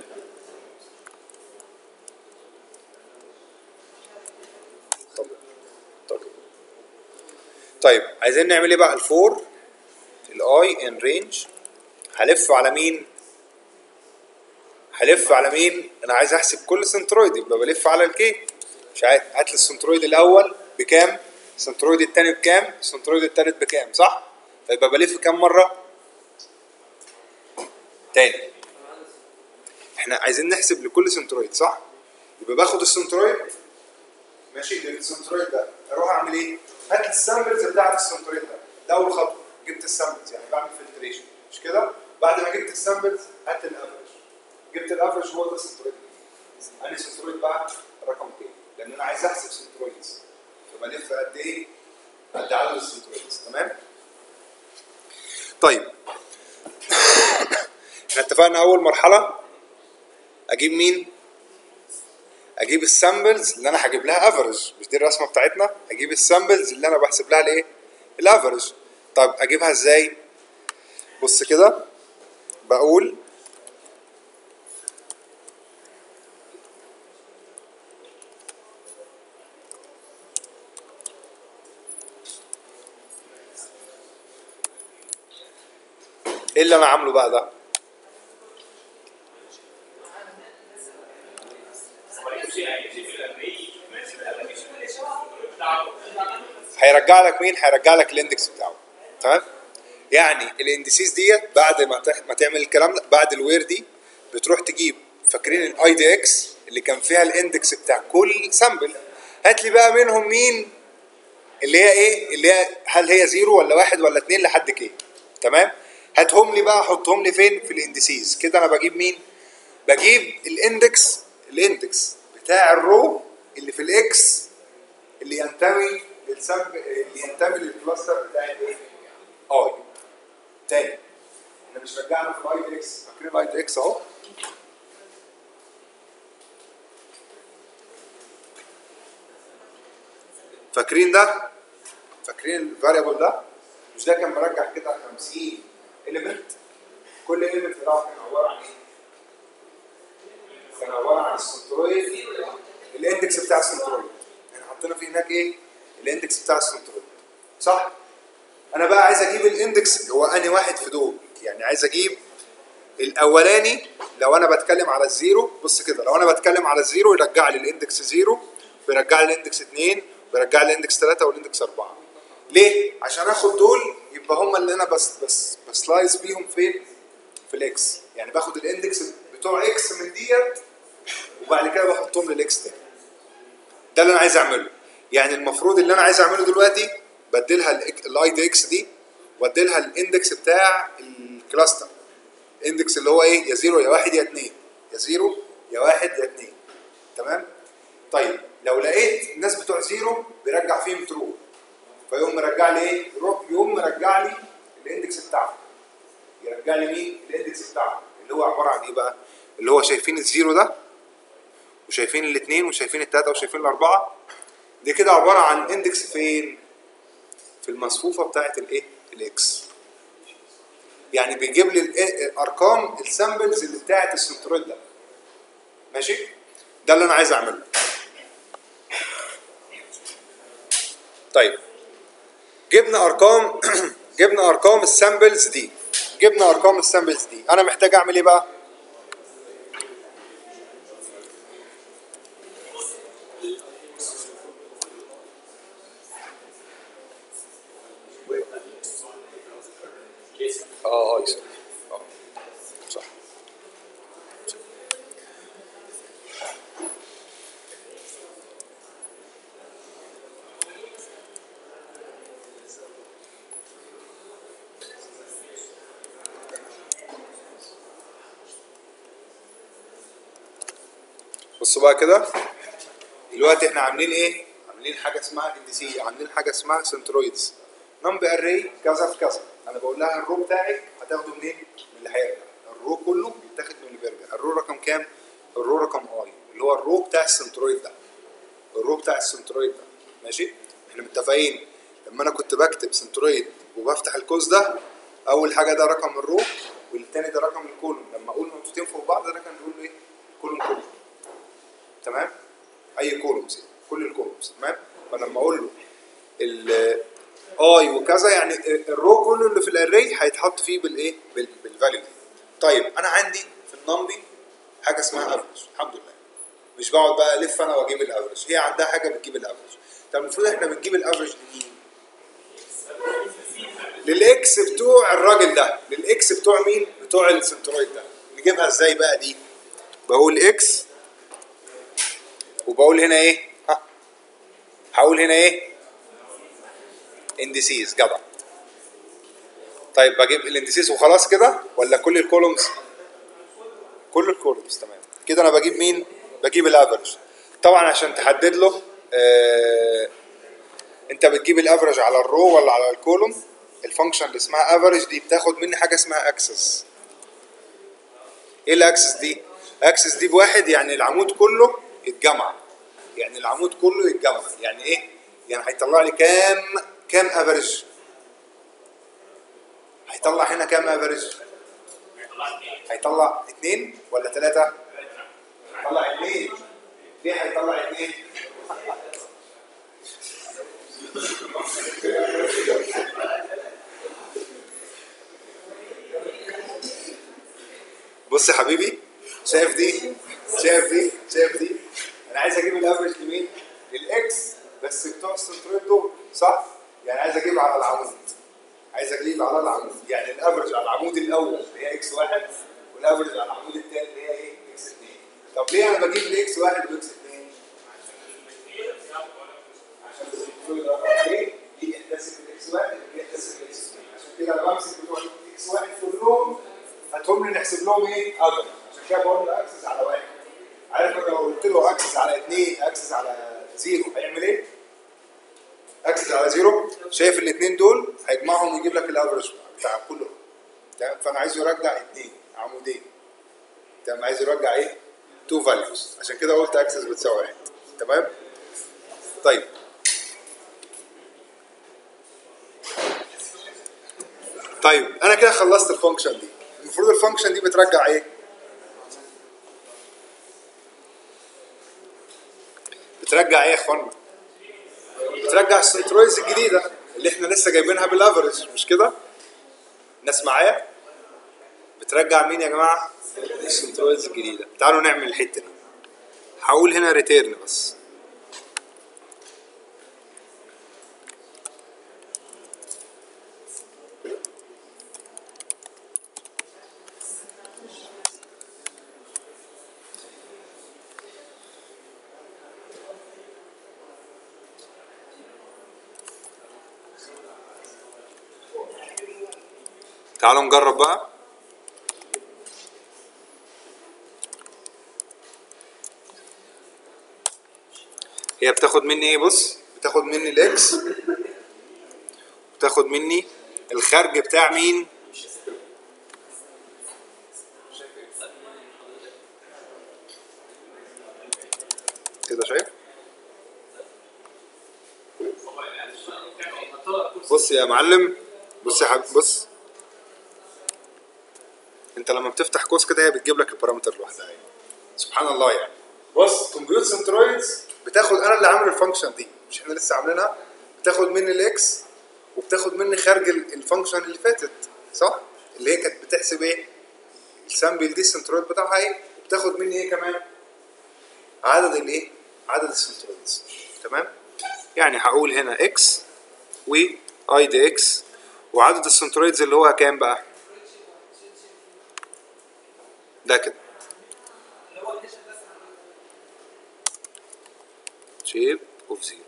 طب طب طيب عايزين نعمل ايه بقى الفور الاي ان رينج هلف على مين هلف على مين انا عايز احسب كل سنترويد يبقى بلف على الكي مش عارف هات لي السنترويد الاول بكام السنترويد الثاني بكام السنترويد الثالث بكام صح فيبقى بلف كام مره تاني احنا عايزين نحسب لكل سنترويد صح يبقى باخد السنترويد ماشي السنترويد ده اروح اعمل ايه هات لي السامبلز بتاعت السنترويد ده ده اول خطوه جبت السامبلز يعني بعمل فلتريشن مش كده بعد ما جبت السامبلز هات الافرج جبت الافرج هو ده السنترويد انهي سنترويد بقى رقم كام لان انا عايز احسب سنترويدز فبلف قد ايه قد عدد السنترويدز تمام طيب احنا اتفقنا اول مرحله اجيب مين اجيب السامبلز اللي انا هجيب لها افريج مش دي الرسمه بتاعتنا اجيب السامبلز اللي انا بحسب لها الايه الافريج طب اجيبها ازاي بص كده بقول ايه اللي انا عامله بقى ده هيرجع لك مين هيرجع لك الاندكس بتاعه تمام يعني الاندسيز ديت بعد ما تح- ما تعمل الكلام ده بعد الوير دي بتروح تجيب فاكرين الاي دي اكس اللي كان فيها الاندكس بتاع كل سامبل هات لي بقى منهم مين اللي هي ايه اللي هي هل هي زيرو ولا واحد ولا اتنين لحد كيه تمام هاتهم لي بقى حطهم لي فين في الاندسيز كده انا بجيب مين بجيب الاندكس الاندكس بتاع الرو اللي في الاكس اللي ينتمي للسب اللي ينتمي للكلاستر بتاع الايه اي تاني احنا مش رجعنا في الاي دي اكس فاكرين الاي دي اكس اهو فاكرين ده فاكرين الفاريبل ده مش ده كان مرجع كده 50 اليمنت كل اليمنت بتاعه كان عباره عن ايه كان عباره عن السنترويد الاندكس بتاع السنترويد احنا حطينا فيه هناك ايه الاندكس بتاع السنترويد صح انا بقى عايز اجيب الاندكس هو انهي واحد في دول يعني عايز اجيب الاولاني لو انا بتكلم على الزيرو بص كده لو انا بتكلم على الزيرو يرجع لي الاندكس زيرو بيرجع لي الاندكس 2 بيرجع لي الاندكس 3 والاندكس 4 ليه عشان اخد دول يبقى هم اللي انا بس بس بسلايس بيهم فين في الاكس يعني باخد الاندكس بتوع اكس من ديت وبعد كده بحطهم للاكس تاني ده اللي انا عايز اعمله يعني المفروض اللي انا عايز اعمله دلوقتي بديلها الاي دي اكس دي واديلها الاندكس بتاع كلاستر اندكس اللي هو ايه يا زيرو يا واحد يا اتنين يا زيرو يا واحد يا اتنين تمام طيب لو لقيت الناس بتوع زيرو بيرجع فيهم ترو فيقوم مرجع لي ايه يروح يقوم مرجع لي الاندكس بتاعه يرجع لي مين الاندكس بتاعه اللي هو عباره عن ايه بقى اللي هو شايفين الزيرو ده وشايفين الاثنين وشايفين الثلاثه وشايفين الاربعه دي كده عباره عن اندكس فين في المصفوفه بتاعه الايه الاكس يعني بيجيب لي الإيه- ارقام السامبلز اللي بتاعه السنترويد ده ماشي ده اللي انا عايز اعمله طيب جبنا ارقام جبنا ارقام السامبلز دي جبنا ارقام السامبلز دي انا محتاج اعمل ايه بقى اه اه يسلم. اه صح بصوا بقى كده دلوقتي احنا عاملين ايه؟ عاملين حاجه اسمها ان سي عاملين حاجه اسمها سنترويدز نمبر اري كذا في كذا انا بقول لها الرو بتاعك هتاخده منين؟ من اللي هيرجع الرو كله بيتاخد من اللي بيرجع الرو رقم كام؟ الرو رقم اي اللي هو الرو بتاع السنترويد ده الرو بتاع السنترويد ده ماشي؟ احنا متفقين لما انا كنت بكتب سنترويد وبفتح الكوز ده اول حاجه ده رقم الرو والتاني ده رقم الكولوم لما اقول نقطتين فوق بعض ده كان بيقول له ايه؟ كولوم كولوم تمام اي كولومز كل الكولومز تمام فلما اقول له ال اي وكذا يعني الرو كله اللي في الاري هيتحط فيه بالايه بال- بالفاليو دي طيب انا عندي في النمبي حاجه اسمها افريج الحمد لله مش بقعد بقى الف انا واجيب الافريج هي عندها حاجه بتجيب الافريج طب المفروض احنا بنجيب الافريج لمين للاكس بتوع الراجل ده للاكس بتوع مين بتوع السنترويد ده نجيبها ازاي بقى دي بقول اكس وبقول هنا ايه ها هقول هنا ايه اندسيز جدع طيب بجيب الاندسيز وخلاص كده ولا كل الكولومز كل الكولومز تمام كده انا بجيب مين بجيب الافرج طبعا عشان تحدد له آه انت بتجيب الافرج على الرو ولا على الكولوم الفانكشن اللي اسمها افرج دي بتاخد مني حاجه اسمها اكسس ايه الاكسس دي اكسس دي بواحد يعني العمود كله يتجمع يعني العمود كله يتجمع يعني ايه يعني هيطلع لي كام كام افريج هيطلع هنا كام افريج هيطلع اتنين ولا تلاتة هيطلع اتنين ليه هيطلع اتنين بص يا حبيبي شايف دي شايف دي شايف دي انا عايز اجيب الافرج لمين للاكس بس بتوع السنترويد دول صح يعني عايز اجيب على العمود عايز اجيب على العمود يعني الافرج على العمود الاول اللي هي اكس واحد والافرج على العمود الثاني اللي هي ايه اكس اثنين طب ليه انا بجيب لاكس واحد واكس اثنين عشان السنترويد رقم ايه دي يحتسب الاكس واحد ودي يحتسب الاكس اثنين عشان كده انا بمسك بتوع الاكس واحد كلهم هاتهم لي نحسب لهم ايه افرج عشان كده بقول له اكسس على واحد عارف انا لو قلت له اكسس على اثنين اكسس على زيرو هيعمل ايه؟ اكسس على زيرو شايف الاثنين دول هيجمعهم ويجيب لك الافرج بتاع كله تمام فانا عايزه يرجع اثنين عمودين تمام عايز يرجع ايه؟ تو فاليوز عشان كده قلت اكسس بتساوي واحد تمام؟ طيب طيب انا كده خلصت الفانكشن دي المفروض الفانكشن دي بترجع ايه؟ بترجع ايه يا اخوانا؟ بترجع السنترويدز الجديده اللي احنا لسه جايبينها بالافرج مش كده؟ ناس معايا؟ بترجع مين يا جماعه؟ السنترويدز الجديده تعالوا نعمل الحته دي هقول هنا ريتيرن بس تعالوا نجرب بقى هي بتاخد مني ايه بص بتاخد مني الاكس بتاخد مني الخارج بتاع مين كده شايف بص يا معلم بص يا حبيبي بص انت لما بتفتح قوس كده هي بتجيب لك البارامتر لوحدها يعني. سبحان الله يعني بص كمبيوتر سنترويدز بتاخد انا اللي عامل الفانكشن دي مش احنا لسه عاملينها بتاخد مني الاكس وبتاخد مني خارج ال- الفانكشن اللي فاتت صح اللي هي كانت بتحسب ايه السامبل دي السنترويد بتاعها ايه وبتاخد مني ايه كمان عدد الايه عدد السنترويدز تمام يعني هقول هنا اكس و اي دي اكس وعدد السنترويدز اللي هو كام بقى ده كده شيب اوف زيرو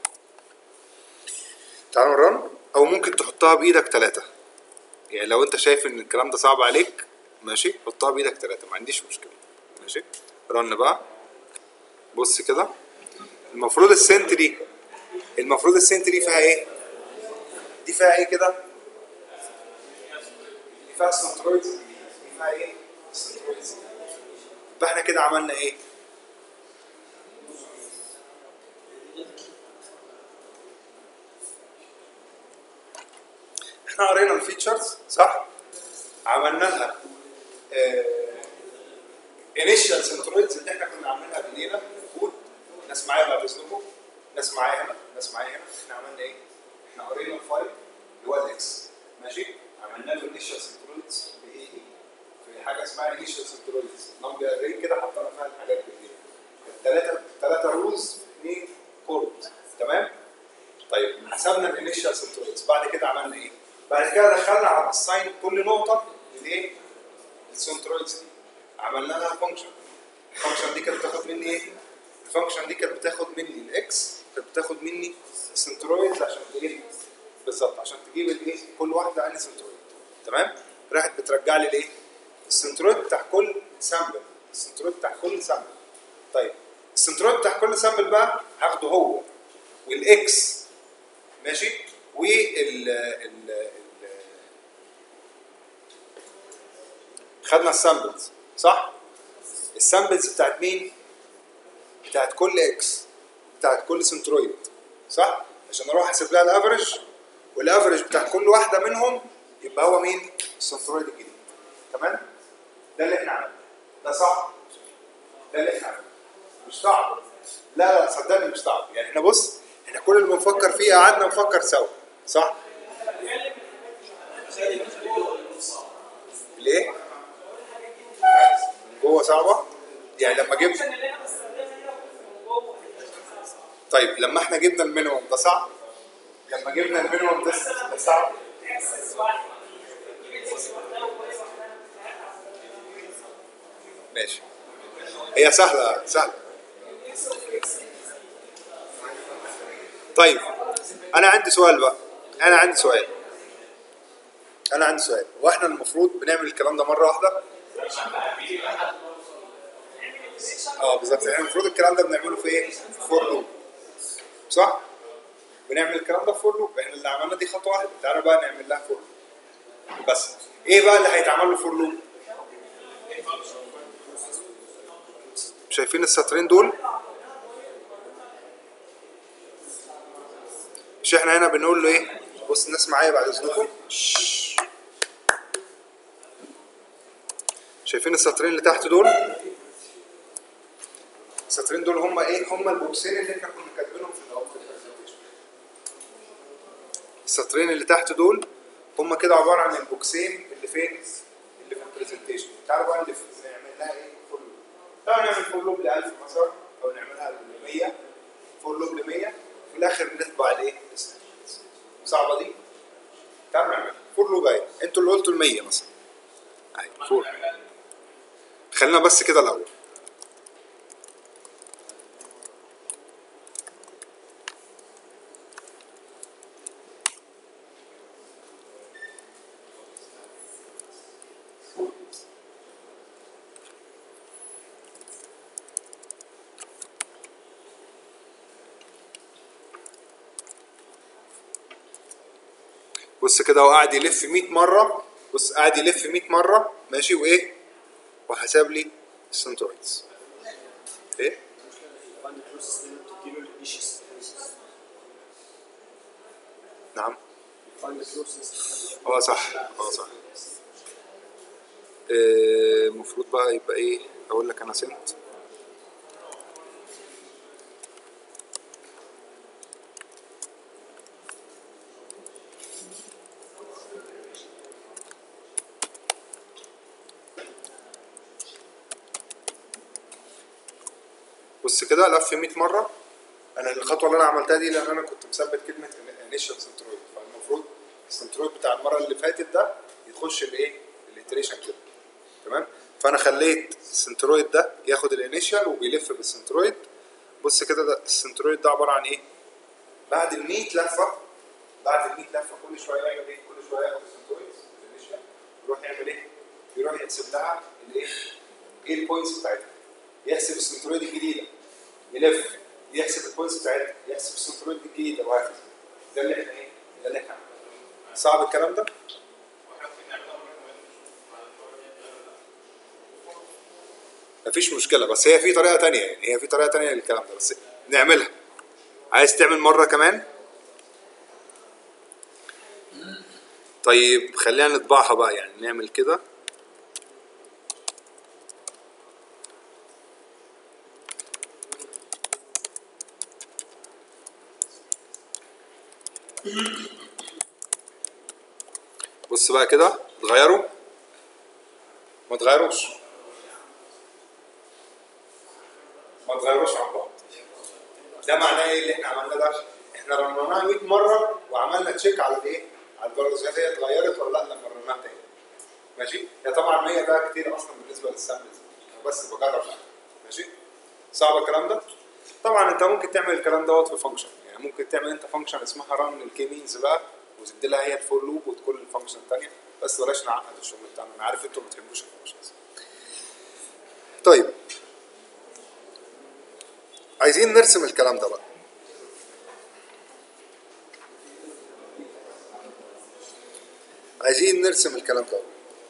تعالوا نرن او ممكن تحطها بايدك ثلاثة يعني لو انت شايف ان الكلام ده صعب عليك ماشي حطها بايدك ثلاثة ما عنديش مشكلة ماشي رن بقى بص كده المفروض السنت دي المفروض السنت دي فيها ايه دي فيها ايه كده دي فيها سنترويدز دي فيها ايه سنترويدز يبقى احنا كده عملنا ايه احنا قرينا الفيتشرز صح عملنا لها انيشال سنترويدز اللي احنا كنا عاملينها بايدينا كود ناس معايا بعد اذنكم ناس معايا هنا ناس معايا هنا احنا عملنا ايه؟ احنا قرينا الفايل اللي هو الاكس ماشي عملنا له انيشال سنترويدز بايه؟ في حاجه اسمها انيشال سنترويدز نمبر اري كده حطينا فيها الحاجات بايدينا ثلاثه ثلاثه رولز اثنين كورد تمام؟ طيب حسبنا الانيشال سنترويدز بعد كده عملنا ايه؟ بعد كده دخلنا على الساين كل نقطه للايه؟ السنترويدز دي عملنا لها فانكشن الفانكشن دي كانت بتاخد مني ايه؟ الفانكشن دي كانت بتاخد مني الاكس كانت بتاخد مني السنترويدز عشان ايه؟ بالظبط عشان تجيب الايه؟ كل واحده انهي سنترويد تمام؟ راحت بترجع لي الايه؟ السنترويد بتاع كل سامبل السنترويد بتاع كل سامبل طيب السنترويد بتاع كل سامبل بقى هاخده هو والاكس ماشي وال ال ال خدنا السامبلز صح؟ السامبلز بتاعت مين؟ بتاعت كل اكس بتاعت كل سنترويد صح؟ عشان اروح احسب لها الافرج والافرج بتاع كل واحده منهم يبقى هو مين؟ السنترويد الجديد تمام؟ ده اللي احنا عملناه ده صح؟ ده اللي احنا عملناه مش صعب لا لا صدقني مش صعب يعني احنا بص احنا كل اللي بنفكر فيه قعدنا نفكر سوا صح؟ ليه؟ من جوه صعبه؟ يعني لما جبنا طيب لما احنا جبنا المينيموم ده صعب؟ لما جبنا المينيموم ده ده صعب؟ ماشي هي سهلة سهلة طيب أنا عندي سؤال بقى أنا عندي سؤال أنا عندي سؤال وإحنا المفروض بنعمل الكلام ده مرة واحدة اه بالظبط يعني المفروض الكلام ده بنعمله في ايه؟ في فور لوب صح؟ بنعمل الكلام ده في فور لوب احنا اللي عملنا دي خطوه واحده تعالى بقى نعمل لها فور لوب بس ايه بقى اللي هيتعمل له فور لوب؟ شايفين السطرين دول؟ مش احنا هنا بنقول له ايه؟ بص الناس معايا بعد اذنكم شش. شايفين السطرين اللي تحت دول؟ السطرين دول هم ايه؟ هم البوكسين اللي احنا كنا كاتبينهم في الاول في البرزنتيشن. السطرين اللي تحت دول هم كده عباره عن البوكسين اللي فين؟ اللي في البرزنتيشن. تعالوا بقى نلف نعمل لها ايه؟ فور لوب. تعالوا نعمل فور لوب ل 1000 مثلا او نعملها ل 100 فور لوب ل 100 في الاخر نطبع الايه؟ صعبه دي؟ تعالوا نعمل فور لوب اهي انتوا اللي قلتوا ال 100 مثلا. اهي فور خلينا بس كده الاول. بص كده هو قاعد يلف 100 مره بص قاعد يلف 100 مره ماشي وايه وحسب لي السنترويدز ايه find the closest limit to kilo initius. نعم Find the closest. هو صح هو صح آه، المفروض بقى يبقى ايه اقول لك انا سنت بص كده لف 100 مره انا الخطوه اللي انا عملتها دي لان انا كنت مثبت كلمه انيشال سنترويد فالمفروض السنترويد بتاع المره اللي فاتت ده يخش الايه الاتريشن كده تمام فانا خليت السنترويد ده ياخد الانيشال وبيلف بالسنترويد بص كده ده السنترويد ده عباره عن ايه بعد ال 100 لفه بعد ال 100 لفه كل شويه يعمل ايه كل شويه ياخد السنترويد الانيشال يروح يعمل ايه يروح يحسب لها الايه ايه البوينتس بتاعتها يحسب السنترويد الجديده يلف يحسب البوينتس بتاعتها يحسب السنترويد الجديده وهكذا ده اللي احنا ايه ده اللي احنا عملناه. صعب الكلام ده مفيش مشكله بس هي في طريقه تانية يعني هي في طريقه تانية للكلام ده بس نعملها عايز تعمل مره كمان طيب خلينا نطبعها بقى يعني نعمل كده بص بقى كده اتغيروا ما اتغيروش ما اتغيروش عن بعض ده معناه ايه اللي احنا عملناه ده؟ احنا رنناها 100 مره وعملنا تشيك على الايه؟ على البارازيتات هي اتغيرت ولا لا لما رنناها تاني ماشي؟ هي طبعا 100 ده كتير اصلا بالنسبه للسامبلز أنا بس بجرب يعني ماشي؟ صعب الكلام ده؟ طبعا انت ممكن تعمل الكلام دوت في فانكشن يعني ممكن تعمل انت فانكشن اسمها رن الكي مينز بقى وتدي لها هي الفور لوب وتكون الفانكشن الثانيه بس بلاش نعقد الشغل بتاعنا انا عارف انتوا ما بتحبوش الفانكشنز طيب عايزين نرسم الكلام ده بقى عايزين نرسم الكلام ده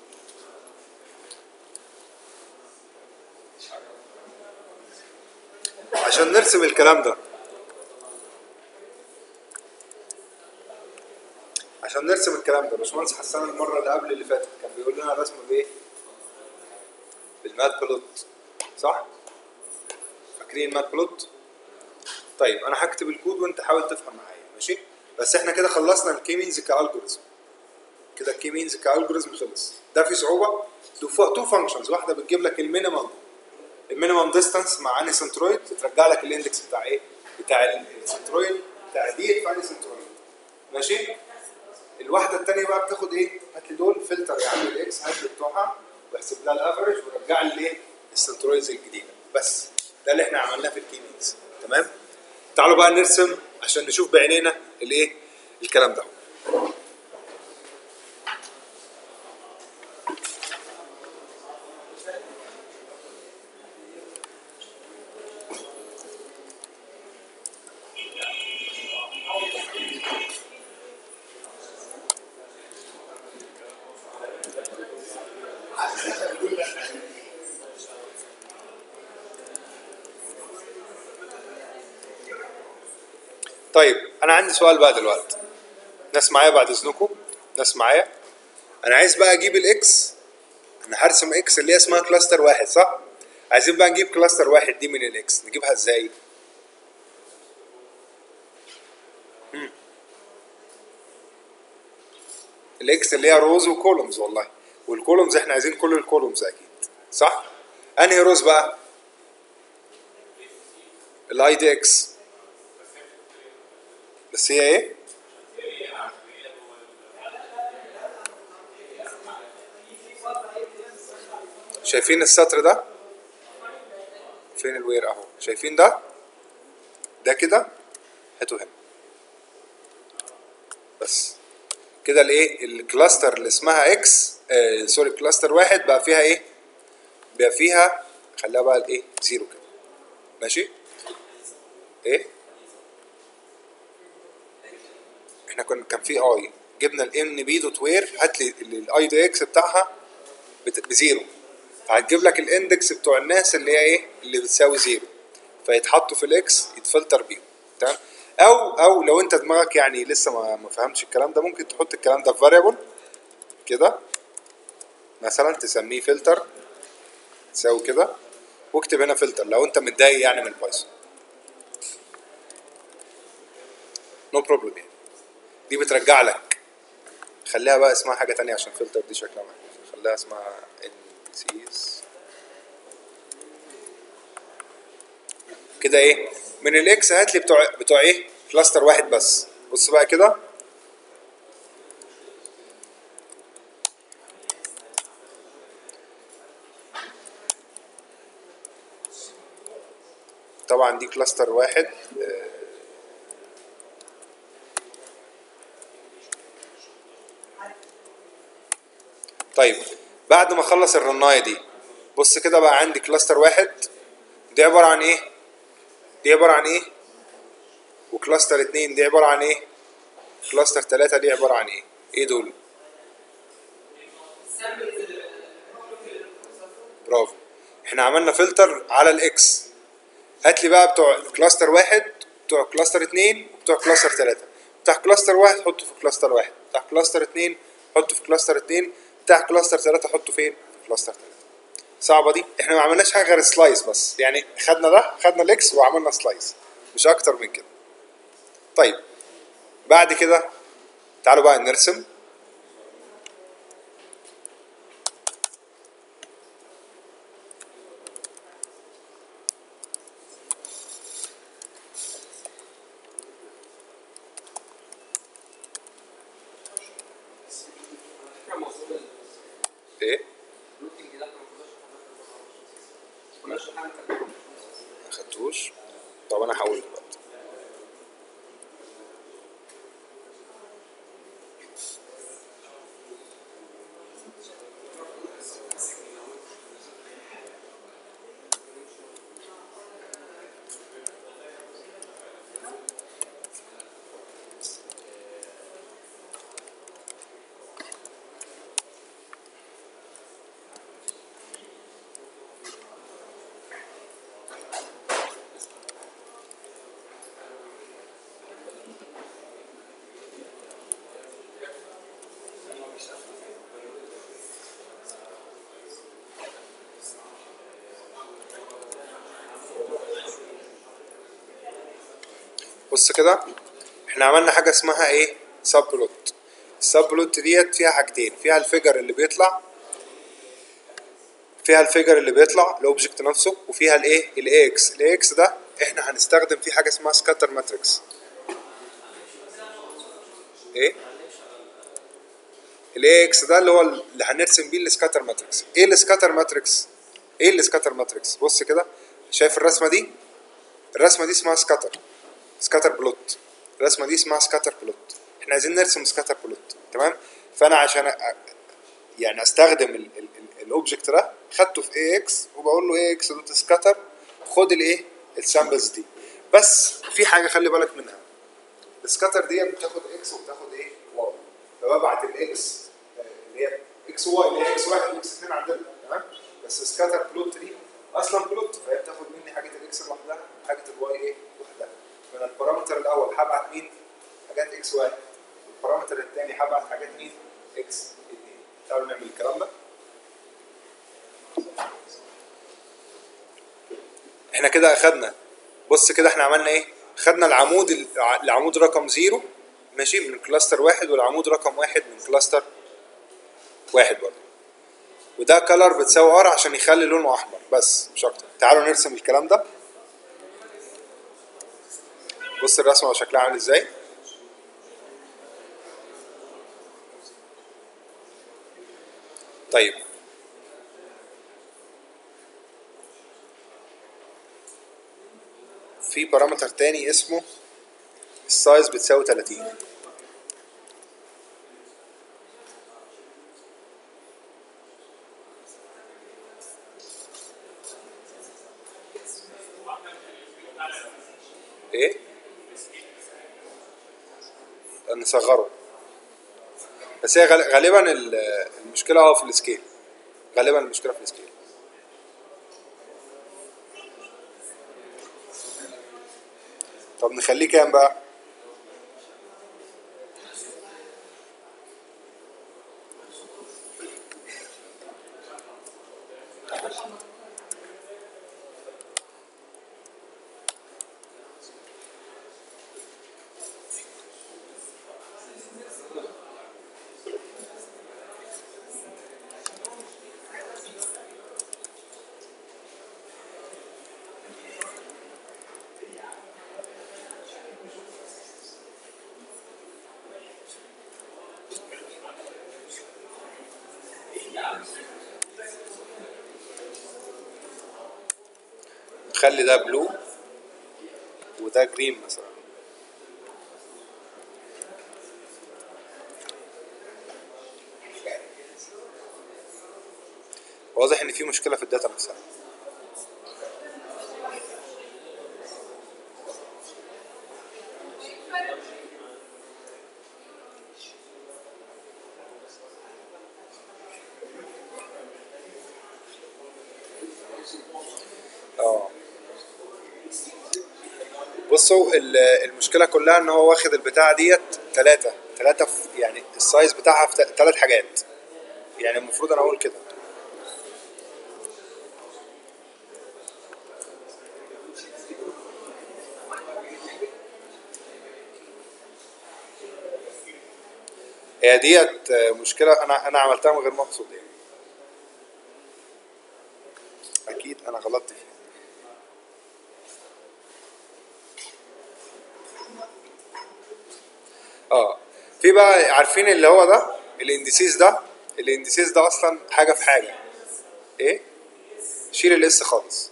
عشان نرسم الكلام ده عشان نرسم الكلام ده باشمهندس حسان المره اللي قبل اللي فاتت كان بيقول لنا الرسم بايه؟ بالمات بلوت صح؟ فاكرين المات بلوت؟ طيب انا هكتب الكود وانت حاول تفهم معايا ماشي؟ بس احنا كده خلصنا الكي مينز كالجوريزم كده الكي مينز كالجوريزم خلص ده في صعوبه تو فانكشنز واحده بتجيب لك المينيمم المينيمم ديستانس مع اني سنترويد ترجع لك الاندكس بتاع ايه؟ بتاع السنترويد بتاع دي في اني سنترويد ماشي؟ الواحده الثانيه بقى بتاخد ايه؟ هات لي دول فلتر يا عم الاكس هات لي بتوعها واحسب لها الافرج ورجع لي الايه؟ السنترويدز الجديده بس ده اللي احنا عملناه في الكيميز تمام؟ تعالوا بقى نرسم عشان نشوف بعينينا الايه؟ الكلام ده طيب انا عندي سؤال بقى دلوقتي ناس معايا بعد اذنكم ناس معايا انا عايز بقى اجيب الاكس انا هرسم اكس اللي هي اسمها كلاستر واحد صح عايزين بقى نجيب كلاستر واحد دي من الاكس نجيبها ازاي هم. الاكس اللي هي روز وكولومز والله والكولومز احنا عايزين كل الكولومز اكيد صح انهي روز بقى الاي دي اكس بس هي ايه شايفين السطر ده فين الوير اهو شايفين ده ده كده هاتوا هنا بس كده الايه الكلاستر اللي اسمها اكس آه سوري كلاستر واحد بقى فيها ايه بقى فيها خليها بقى الايه زيرو كده ماشي ايه احنا كنا كان في اي جبنا الان بي دوت وير هات لي الاي دي اكس بتاعها بت- بزيرو فهتجيب لك الاندكس بتوع الناس اللي هي ايه اللي بتساوي زيرو فيتحطوا في الاكس يتفلتر بيهم تمام او او لو انت دماغك يعني لسه ما ما فهمتش الكلام ده ممكن تحط الكلام ده في فاريبل كده مثلا تسميه فلتر تساوي كده واكتب هنا فلتر لو انت متضايق يعني من البايثون نو no بروبلم يعني دي بترجع لك خليها بقى اسمها حاجه تانية عشان فلتر دي شكلها وحش خليها اسمها NCs كده ايه من الاكس هات لي بتوع بتوع ايه كلاستر واحد بس بص بقى كده طبعا دي كلاستر واحد آه، طيب بعد ما اخلص الرنايه دي بص كده بقى عندي كلاستر واحد دي عباره عن ايه دي عباره عن ايه وكلاستر اتنين دي عباره عن ايه كلاستر تلاتة دي عباره عن ايه ايه دول برافو احنا عملنا فلتر على الاكس هات لي بقى بتوع كلاستر واحد بتوع كلاستر اتنين وبتوع كلاستر تلاتة بتاع كلاستر واحد حطه في كلاستر واحد بتاع كلاستر اتنين حطه في كلاستر اتنين بتاع كلاستر تلاتة حطه فين في كلاستر تلاتة صعبة دي احنا ما عملناش حاجة غير سلايس بس يعني خدنا ده خدنا الاكس وعملنا سلايس مش اكتر من كده طيب بعد كده تعالوا بقى نرسم فكرة المفروض ايه الروتنج ده احنا ما كناش حاجة ما خدتوش طب انا هحاول دلوقتي بص كده احنا عملنا حاجه اسمها ايه سب بلوت السب بلوت ديت فيها حاجتين فيها الفيجر اللي بيطلع فيها الفيجر اللي بيطلع الاوبجكت نفسه وفيها الايه الاكس الاكس ده احنا هنستخدم فيه حاجه اسمها سكاتر ماتريكس ايه الاكس ده اللي هو اللي هنرسم بيه السكاتر ماتريكس ايه السكاتر ماتريكس ايه السكاتر ماتريكس بص كده شايف الرسمه دي الرسمه دي اسمها سكاتر سكاتر بلوت الرسمه دي اسمها سكاتر بلوت احنا عايزين نرسم سكاتر بلوت تمام فانا عشان أ- يعني استخدم ال- ال- ال- الاوبجكت ده خدته في اي اكس وبقول له اي اكس دوت سكاتر خد الايه السامبلز دي بس في حاجه خلي بالك منها السكاتر دي بتاخد اكس وبتاخد ايه واي فببعت الاكس اللي هي اكس واي اللي هي اكس واحد واكس اثنين عندنا تمام بس السكاتر بلوت دي اصلا بلوت فهي بتاخد مني حاجه الاكس لوحدها وحاجه الواي ايه لوحدها من البارامتر الاول هبعت مين حاجات اكس واحد البارامتر الثاني هبعت حاجات مين اكس اثنين تعالوا نعمل الكلام ده احنا كده اخدنا بص كده احنا عملنا ايه خدنا العمود الع- العمود رقم زيرو ماشي من كلاستر واحد والعمود رقم واحد من كلاستر واحد برضه وده كلر بتساوي ار عشان يخلي لونه احمر بس مش اكتر تعالوا نرسم الكلام ده بص الرسمه شكلها عامل ازاي طيب في بارامتر تاني اسمه السايز بتساوي 30 ايه نصغره بس هي غال- غالبا ال- المشكله اه في السكيل غالبا المشكله في السكيل طب نخليه كام بقى نخلي ده بلو وده جرين مثلا واضح ان في مشكله في الداتا نفسها اه بصوا ال- المشكله كلها ان هو واخد البتاعه ديت ثلاثه ثلاثه يعني السايز بتاعها في ثلاث حاجات يعني المفروض انا اقول كده هي ديت مشكله انا انا عملتها من غير ما اقصد يعني اكيد انا غلطت فيها اه في بقى عارفين اللي هو ده الاندسيس ده الاندسيس ده اصلا حاجه في حاجه ايه شيل الاس خالص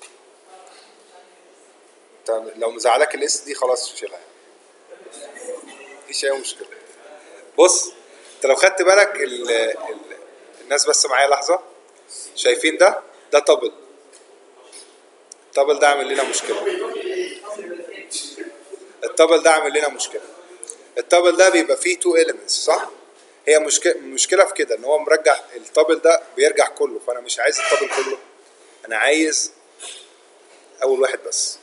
انت لو مزعلك الاس دي خلاص شيلها مفيش اي مشكله بص انت لو خدت بالك ال ال الناس بس معايا لحظه شايفين ده ده طبل الطبل ده عامل لنا مشكله الطبل ده عامل لنا مشكله الطبل ده بيبقى فيه تو elements صح هي مشكله المشكله في كده ان هو مرجع الطبل ده بيرجع كله فانا مش عايز الطبل كله انا عايز اول واحد بس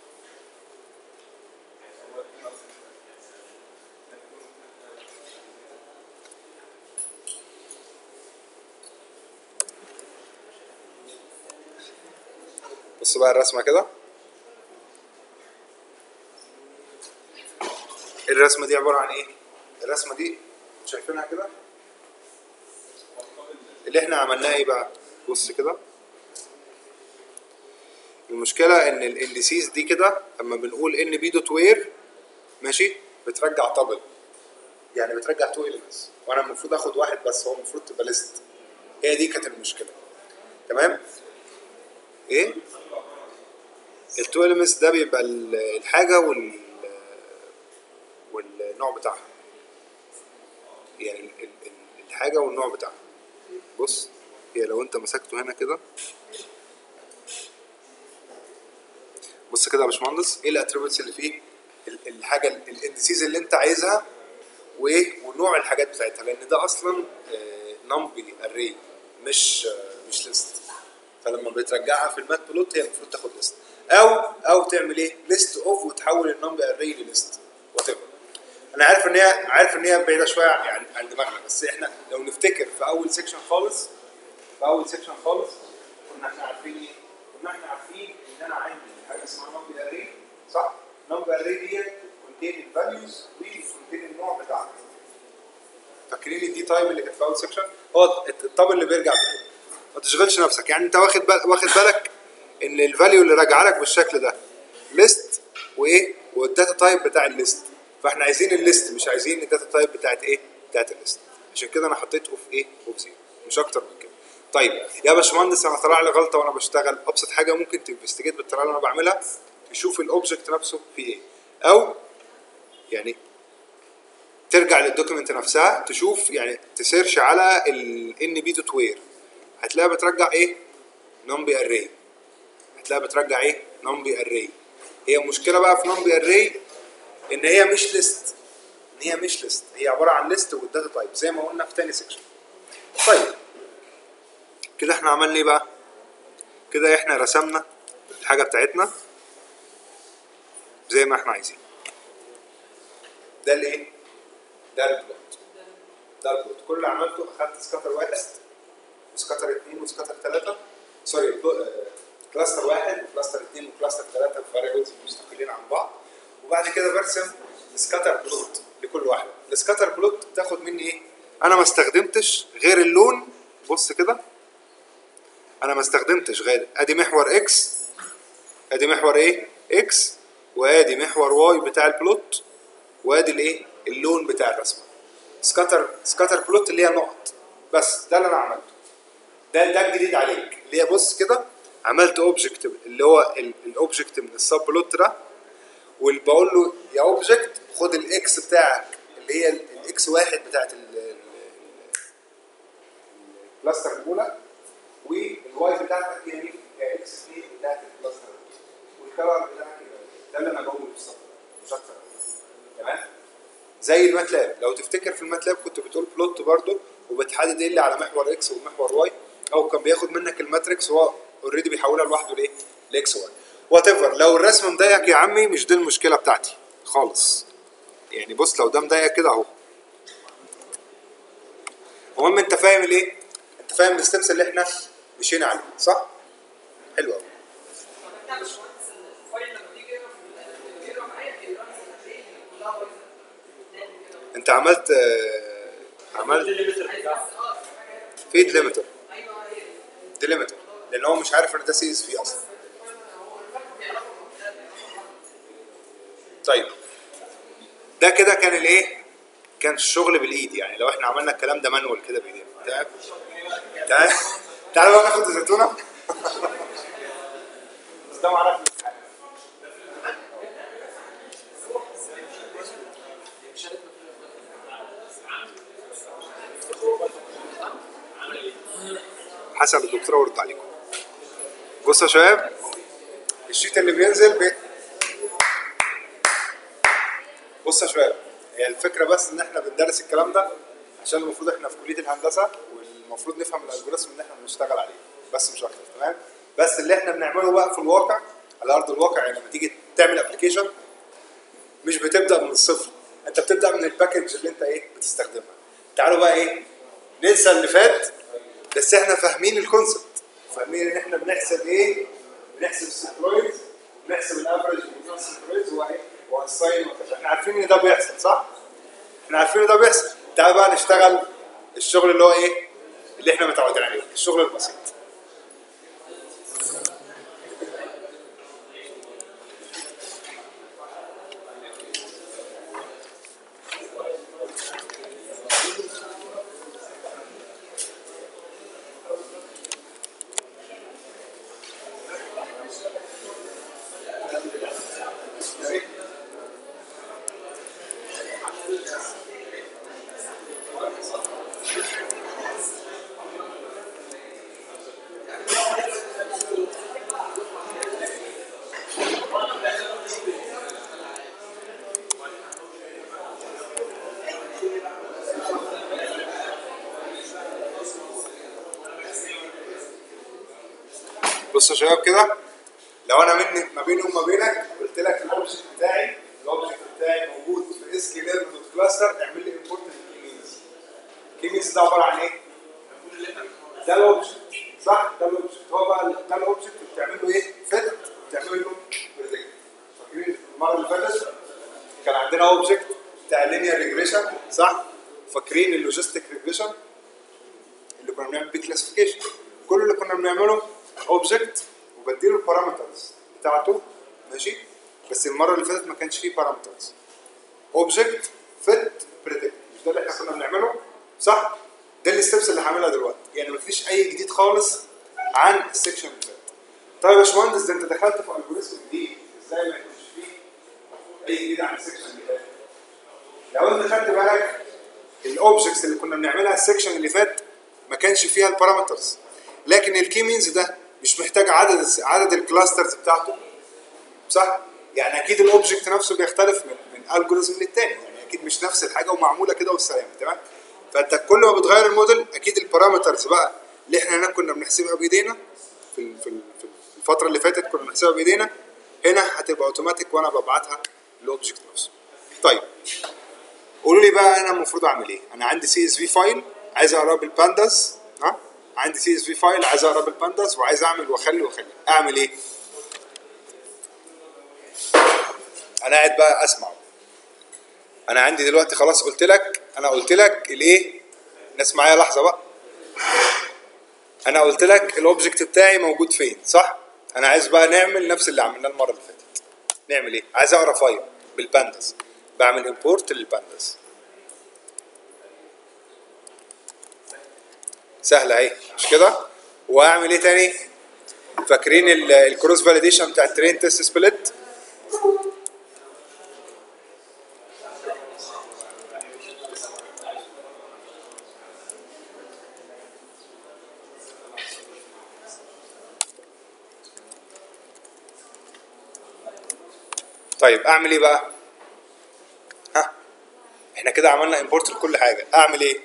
بص بقى الرسمه كده الرسمه دي عباره عن ايه الرسمه دي شايفينها كده اللي احنا عملناه ايه بقى بص كده المشكله ان الاندسيز دي كده اما بنقول ان بي دوت وير ماشي بترجع طبل يعني بترجع تو elements وانا المفروض اخد واحد بس هو المفروض تبقى ليست هي دي كانت المشكله تمام ايه التو elements ده بيبقى ال- الحاجه وال والنوع بتاعها يعني ال- ال- ال- الحاجه والنوع بتاعها بص هي لو انت مسكته هنا كده بص كده يا باشمهندس ايه الاتريبيوتس اللي فيه ال- الحاجه الاندسيز اللي انت عايزها وايه ونوع الحاجات بتاعتها لان ده اصلا نمبي اري مش آه، مش ليست فلما بترجعها في المات بلوت هي المفروض تاخد ليست او او تعمل ايه ليست اوف وتحول النمبر اري لليست وات انا عارف ان هي عارف ان هي بعيده شويه عن عن دماغنا بس احنا لو نفتكر في اول سيكشن خالص في اول سيكشن خالص كنا احنا عارفين ايه؟ كنا احنا عارفين ان انا عندي حاجه اسمها نمبر اري صح؟ نمبر اري دي كونتين الفاليوز وكونتين النوع بتاعها فاكرين الدي تايب اللي كانت في اول سيكشن هو الطاب اللي بيرجع بيه ما تشغلش نفسك يعني انت واخد بال... واخد بالك ان الفاليو اللي راجعه لك بالشكل ده ليست وايه والداتا تايب بتاع الليست فاحنا عايزين الليست مش عايزين الداتا تايب بتاعت ايه بتاعت الليست عشان كده انا حطيت اوف ايه اوف زيرو مش اكتر من كده طيب يا باشمهندس انا طلع لي غلطه وانا بشتغل ابسط حاجه ممكن تنفستيجيت بالطريقه اللي انا بعملها تشوف الاوبجكت نفسه فيه ايه او يعني ترجع للدوكيمنت نفسها تشوف يعني تسيرش على ال ان بي دوت وير هتلاقيها بترجع ايه نمبي اري هتلاقيها بترجع ايه نمبي اري هي مشكله بقى في نمبي اري ان هي مش ليست ان هي مش ليست هي عباره عن ليست والداتا تايب زي ما قلنا في تاني سيكشن طيب كده احنا عملنا ايه بقى كده احنا رسمنا الحاجه بتاعتنا زي ما احنا عايزين ده الايه ده البلوت ده البلوت كل اللي عملته اخدت سكاتر واحد وسكاتر اثنين وسكاتر ثلاثه سوري بلو- آه، كلاستر واحد وكلاستر اثنين وكلاستر ثلاثه فاريبلز مستقلين عن بعض وبعد كده برسم السكاتر بلوت لكل واحده السكاتر بلوت بتاخد مني ايه انا ما استخدمتش غير اللون بص كده انا ما استخدمتش غير ادي محور اكس ادي محور ايه اكس وادي محور واي بتاع البلوت وادي الايه اللون بتاع الرسمه سكاتر سكاتر بلوت اللي هي نقط بس ده اللي انا عملته ده ده الجديد عليك اللي هي بص كده عملت اوبجكت اللي هو الاوبجكت من السب بلوت ده وبقول له يا اوبجكت خد الاكس بتاعك اللي هي الاكس واحد بتاعت ال- ال- الكلاستر الاولى والواي بتاعتك هي مين؟ هي اكس 2 بتاعت الكلاستر الاولى والكلر بتاعك يبقى ده اللي انا بقوله في السطر مش اكتر تمام؟ زي الماتلاب لو تفتكر في الماتلاب كنت بتقول بلوت برضو وبتحدد ايه اللي على محور اكس ومحور واي او كان بياخد منك الماتريكس وهو اوريدي بيحولها لوحده لايه؟ لاكس واي وات ايفر لو الرسم مضايقك يا عمي مش دي المشكله بتاعتي خالص يعني بص لو ده مضايقك كده اهو المهم انت فاهم الايه؟ انت فاهم الستبس اللي احنا مشينا عليه صح؟ حلو قوي بتاع باشمهندس الفايل لما بيجي يقرا في بيقرا معايا بيقرا هتلاقي كلها بايظه نعمل كده انت عملت آه، عملت عايز بس اه فيد ليميتر ايوه هي ديليمتر لان هو مش عارف ان ده سي اس في اصلا طيب ده كده كان الايه كان الشغل بالايد يعني لو احنا عملنا الكلام ده مانوال كده بايدينا تمام تمام تعالوا بقى ناخد الزيتونه بس ده معرفش الامتحان. حسب الدكتوره ورد عليكم بصوا يا شباب الشيت اللي بينزل بي... بص يا شباب هي الفكره بس ان احنا بندرس الكلام ده عشان المفروض احنا في كليه الهندسه والمفروض نفهم الالجوريثم اللي احنا بنشتغل عليه بس مش اكتر تمام بس اللي احنا بنعمله بقى في الواقع على ارض الواقع يعني لما تيجي تعمل ابلكيشن مش بتبدا من الصفر انت بتبدا من الباكج اللي انت ايه بتستخدمها تعالوا بقى ايه ننسى اللي فات بس احنا فاهمين الكونسبت فاهمين ان احنا بنحسب ايه بنحسب السنكرويدز بنحسب الافرج بتاع السنكرويدز وايه والساين وكذا احنا عارفين ان ده بيحصل صح احنا عارفين ان ده بيحصل تعالوا بقى نشتغل الشغل اللي هو ايه اللي احنا متعودين عليه الشغل البسيط بصوا يا شباب كده لو انا مني ما بيني وما بينك قلت لك الاوبجكت بتاعي الاوبجكت بتاعي موجود في اس كي ليرن دوت كلاستر اعمل لي امبورت للكيميز الكيميز ده عباره عن ايه؟ ده الاوبجكت صح؟ ده الاوبجكت هو بقى ده الاوبجكت بتعمل له ايه؟ فت بتعمل له بريدكت فاكرين المره اللي فاتت كان عندنا اوبجكت بتاع لينير ريجريشن صح؟ فاكرين اللوجيستيك ريجريشن اللي كنا بنعمل بيه كلاسيفيكيشن كل اللي كنا بنعمله اوبجكت وبديله البارامترز بتاعته ماشي بس المره اللي فاتت ما كانش فيه بارامترز اوبجكت فيت بريدكت مش ده اللي احنا كنا بنعمله صح ده الستبس اللي هعملها دلوقتي يعني مفيش اي جديد خالص عن السكشن اللي فات طيب يا باشمهندس ده انت دخلت في الجوريزم جديد ازاي ما يكونش فيه اي جديد عن السكشن اللي فات لو انت خدت بالك الاوبجكتس اللي كنا بنعملها السكشن اللي فات ما كانش فيها البارامترز لكن الكي مينز ده مش محتاج عدد عدد الكلاسترز بتاعته صح؟ يعني اكيد الاوبجكت نفسه بيختلف من من الجوريزم للتاني يعني اكيد مش نفس الحاجه ومعموله كده والسلام تمام فانت كل ما بتغير الموديل اكيد البارامترز بقى اللي احنا هناك كنا بنحسبها بايدينا في ال- في ال- في الفتره اللي فاتت كنا بنحسبها بايدينا هنا هتبقى اوتوماتيك وانا ببعتها للاوبجكت نفسه طيب قولوا لي بقى انا المفروض اعمل ايه انا عندي سي اس في فايل عايز اقراه بالبانداز ها عندي سي اس في فايل عايز اقراه بالبانداز وعايز اعمل واخلي واخلي اعمل ايه انا قاعد بقى اسمع انا عندي دلوقتي خلاص قلت لك انا قلت لك الايه الناس معايا لحظه بقى انا قلت لك الاوبجكت بتاعي موجود فين صح انا عايز بقى نعمل نفس اللي عملناه المره اللي فاتت نعمل ايه عايز اقرا فايل بالبانداز بعمل امبورت للبانداز سهله اهي مش كده واعمل ايه تاني فاكرين الكروس فاليديشن بتاع الترين تيست سبليت طيب اعمل ايه بقى ها احنا كده عملنا امبورت لكل حاجه اعمل ايه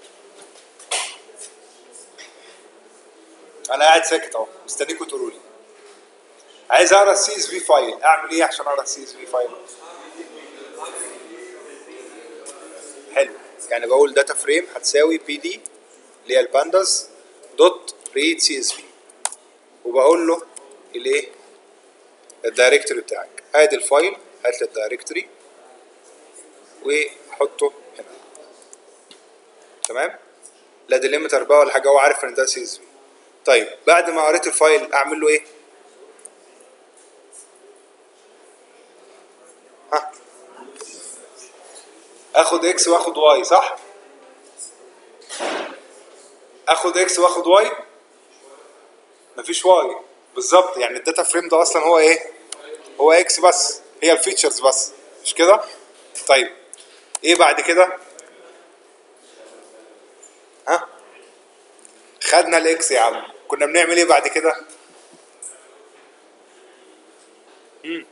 انا قاعد ساكت اهو مستنيكم تقولوا لي عايز اقرا السي اس في فايل اعمل ايه عشان اقرا السي اس في فايل حلو يعني بقول داتا فريم هتساوي بي دي اللي هي البانداز دوت ريد سي اس في وبقول له الايه الدايركتوري بتاعك ادي الفايل هات لي الدايركتوري وحطه هنا تمام لا ديليمتر بقى ولا حاجه هو عارف ان ده سي اس في طيب بعد ما قريت الفايل اعمل له ايه ها اخد اكس واخد واي صح اخد اكس واخد واي مفيش واي بالظبط يعني الداتا فريم ده اصلا هو ايه هو اكس بس هي الفيتشرز بس مش كده طيب ايه بعد كده ها خدنا الاكس يا عم كنا بنعمل ايه بعد كده مم.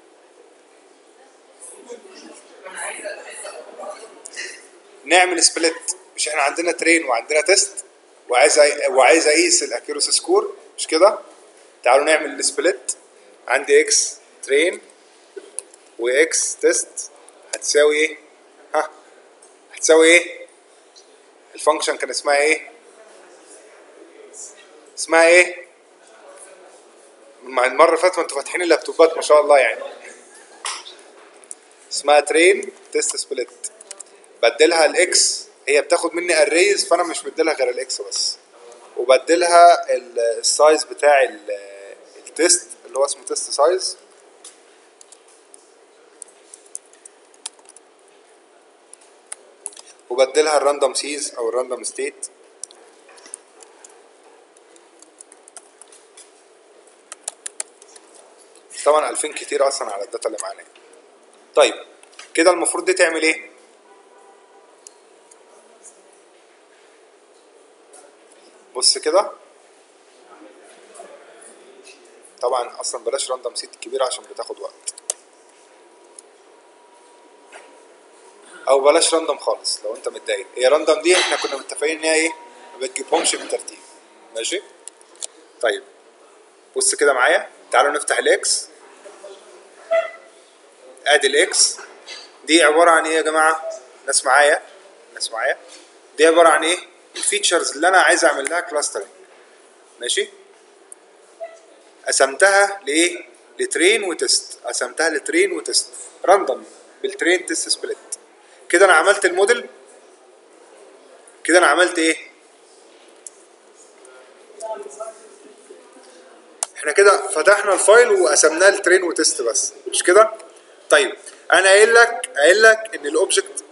نعمل سبليت مش احنا عندنا ترين وعندنا تيست وعايز أ- وعايز اقيس الاكيروس سكور مش كده تعالوا نعمل السبليت عندي اكس ترين واكس تيست هتساوي ايه ها هتساوي ايه الفانكشن كان اسمها ايه اسمها ايه مع المره اللي فاتت ما انتوا فاتحين اللابتوبات ما شاء الله يعني اسمها ترين تيست سبليت بدلها الاكس هي بتاخد مني اريز فانا مش مديلها غير الاكس بس وبدلها ال- السايز بتاع ال- التيست اللي هو اسمه تيست سايز وبدلها الراندوم سيز او الراندوم ستيت طبعا 2000 كتير اصلا على الداتا اللي معانا طيب كده المفروض دي تعمل ايه بص كده طبعا اصلا بلاش راندوم سيت كبيره عشان بتاخد وقت او بلاش راندوم خالص لو انت متضايق هي راندوم دي احنا كنا متفقين ان هي ايه ما بتجيبهمش بالترتيب ماشي طيب بص كده معايا تعالوا نفتح الاكس ادي الاكس دي عباره عن ايه يا جماعه ناس معايا ناس معايا دي عباره عن ايه الفيتشرز اللي انا عايز اعمل لها كلاسترنج ماشي قسمتها لايه لترين وتست قسمتها لترين وتست راندوم بالترين تيست سبليت كده انا عملت الموديل كده انا عملت ايه احنا كده فتحنا الفايل وقسمناه لترين وتست بس مش كده طيب انا قايل لك قايل لك ان الاوبجكت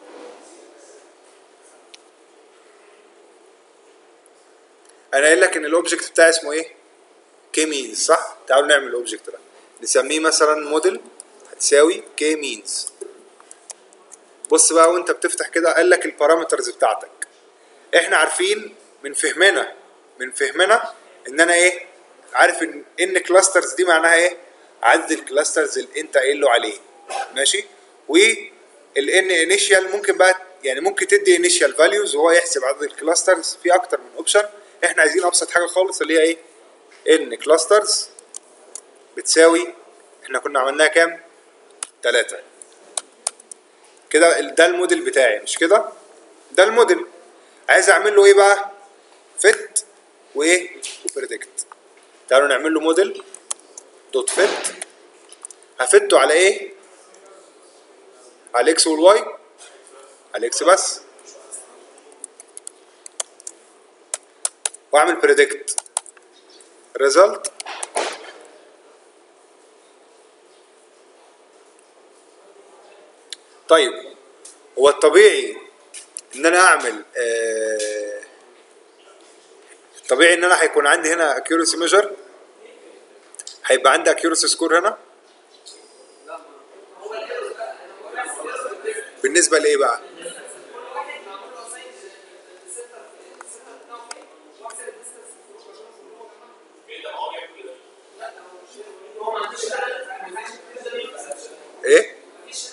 انا قايل لك ان الاوبجكت بتاعي اسمه ايه كي مينز صح تعالوا نعمل الاوبجكت ده نسميه مثلا موديل هتساوي كي مينز بص بقى وانت بتفتح كده قال لك البارامترز بتاعتك احنا عارفين من فهمنا من فهمنا ان انا ايه عارف ان ان كلاسترز دي معناها ايه عدد الكلاسترز اللي انت قايل له عليه ماشي و الان انيشال ممكن بقى يعني ممكن تدي انيشال فاليوز وهو يحسب عدد الكلاسترز في اكتر من اوبشن احنا عايزين ابسط حاجه خالص اللي هي ايه ان كلاسترز بتساوي احنا كنا عملناها كام 3 كده ال- ده الموديل بتاعي مش كده ده الموديل عايز اعمل له ايه بقى فت وايه وبريدكت تعالوا نعمل له موديل دوت فت هفته على ايه على الاكس والواي على الاكس بس واعمل بريدكت ريزلت طيب هو الطبيعي ان انا اعمل آه طبيعي ان انا هيكون عندي هنا accuracy measure هيبقى عندي accuracy score هنا بالنسبه لايه بقى ايه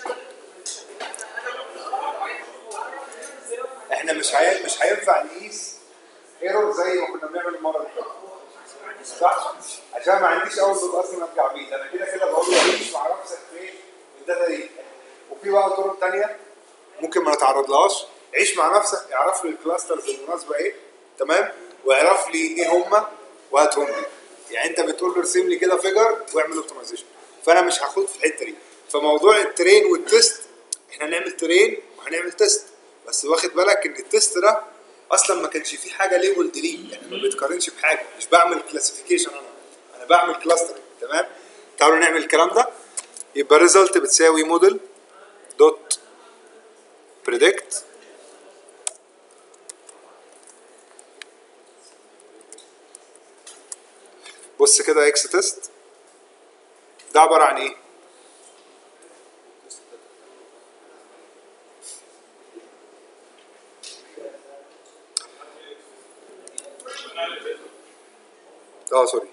احنا مش هي... مش هينفع نقيس ايرور زي ما كنا بنعمل المره اللي فاتت صح عشان ما عنديش اول دوت اصلا ارجع بيه ده انا كده كده بقول له عيش مع نفسك فين الداتا دي وفي بقى طرق تانية ممكن ما نتعرض لهاش عيش مع نفسك اعرف لي الكلاسترز المناسبه ايه تمام واعرف لي ايه هما وهاتهم لي يعني انت بتقول له ارسم لي كده فيجر واعمل اوبتمايزيشن فانا مش هاخد في الحته دي فموضوع الترين والتست احنا هنعمل ترين وهنعمل تيست بس واخد بالك ان التيست ده اصلا ما كانش فيه حاجه ليبل ليه يعني ما بيتقارنش بحاجه مش بعمل كلاسيفيكيشن انا انا بعمل كلاسترنج تمام تعالوا نعمل الكلام ده يبقى ريزلت بتساوي موديل دوت بريدكت بص كده اكس تيست ده عباره عن ايه اه سوري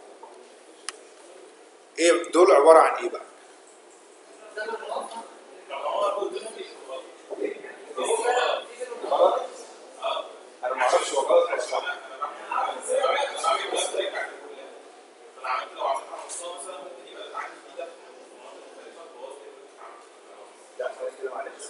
ايه دول عباره عن ايه بقى انا ما اعرفش هو غلط ولا صح لا خلاص كده معلش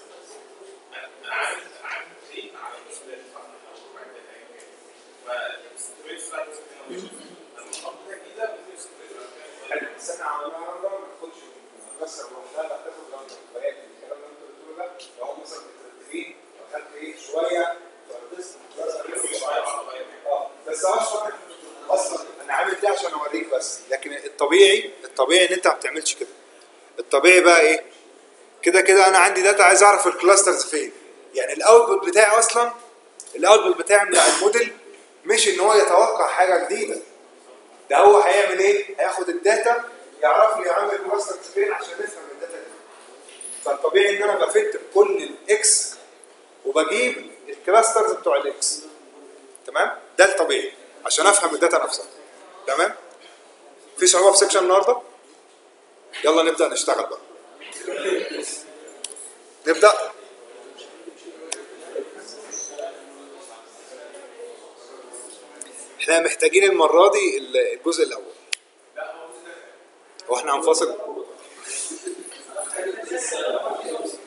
حلو بس احنا عملناها مره ما تاخدش بس لوحدها لا تاخد رقم ولكن الكلام اللي انت بتقوله ده لو هم مثلا مترتبين فخدت ايه شويه فردست بس اه بس اصلا اصلا انا عامل ده عشان اوريك بس لكن الطبيعي الطبيعي ان انت ما بتعملش كده الطبيعي بقى ايه كده كده انا عندي داتا عايز اعرف الكلاسترز فين يعني الاوتبوت بتاعي اصلا الاوتبوت بتاعي من الموديل مش ان هو يتوقع حاجه جديده ده هو هيعمل ايه؟ هياخد الداتا يعرف لي يعمل كلاسترز فين عشان نفهم الداتا دي فالطبيعي ان انا بفت كل الاكس وبجيب الكلاسترز بتوع الاكس تمام؟ ده الطبيعي عشان افهم الداتا نفسها تمام؟ في صعوبه في سكشن النهارده؟ يلا نبدا نشتغل بقى نبدا احنا محتاجين المره دي الجزء الاول واحنا هنفصل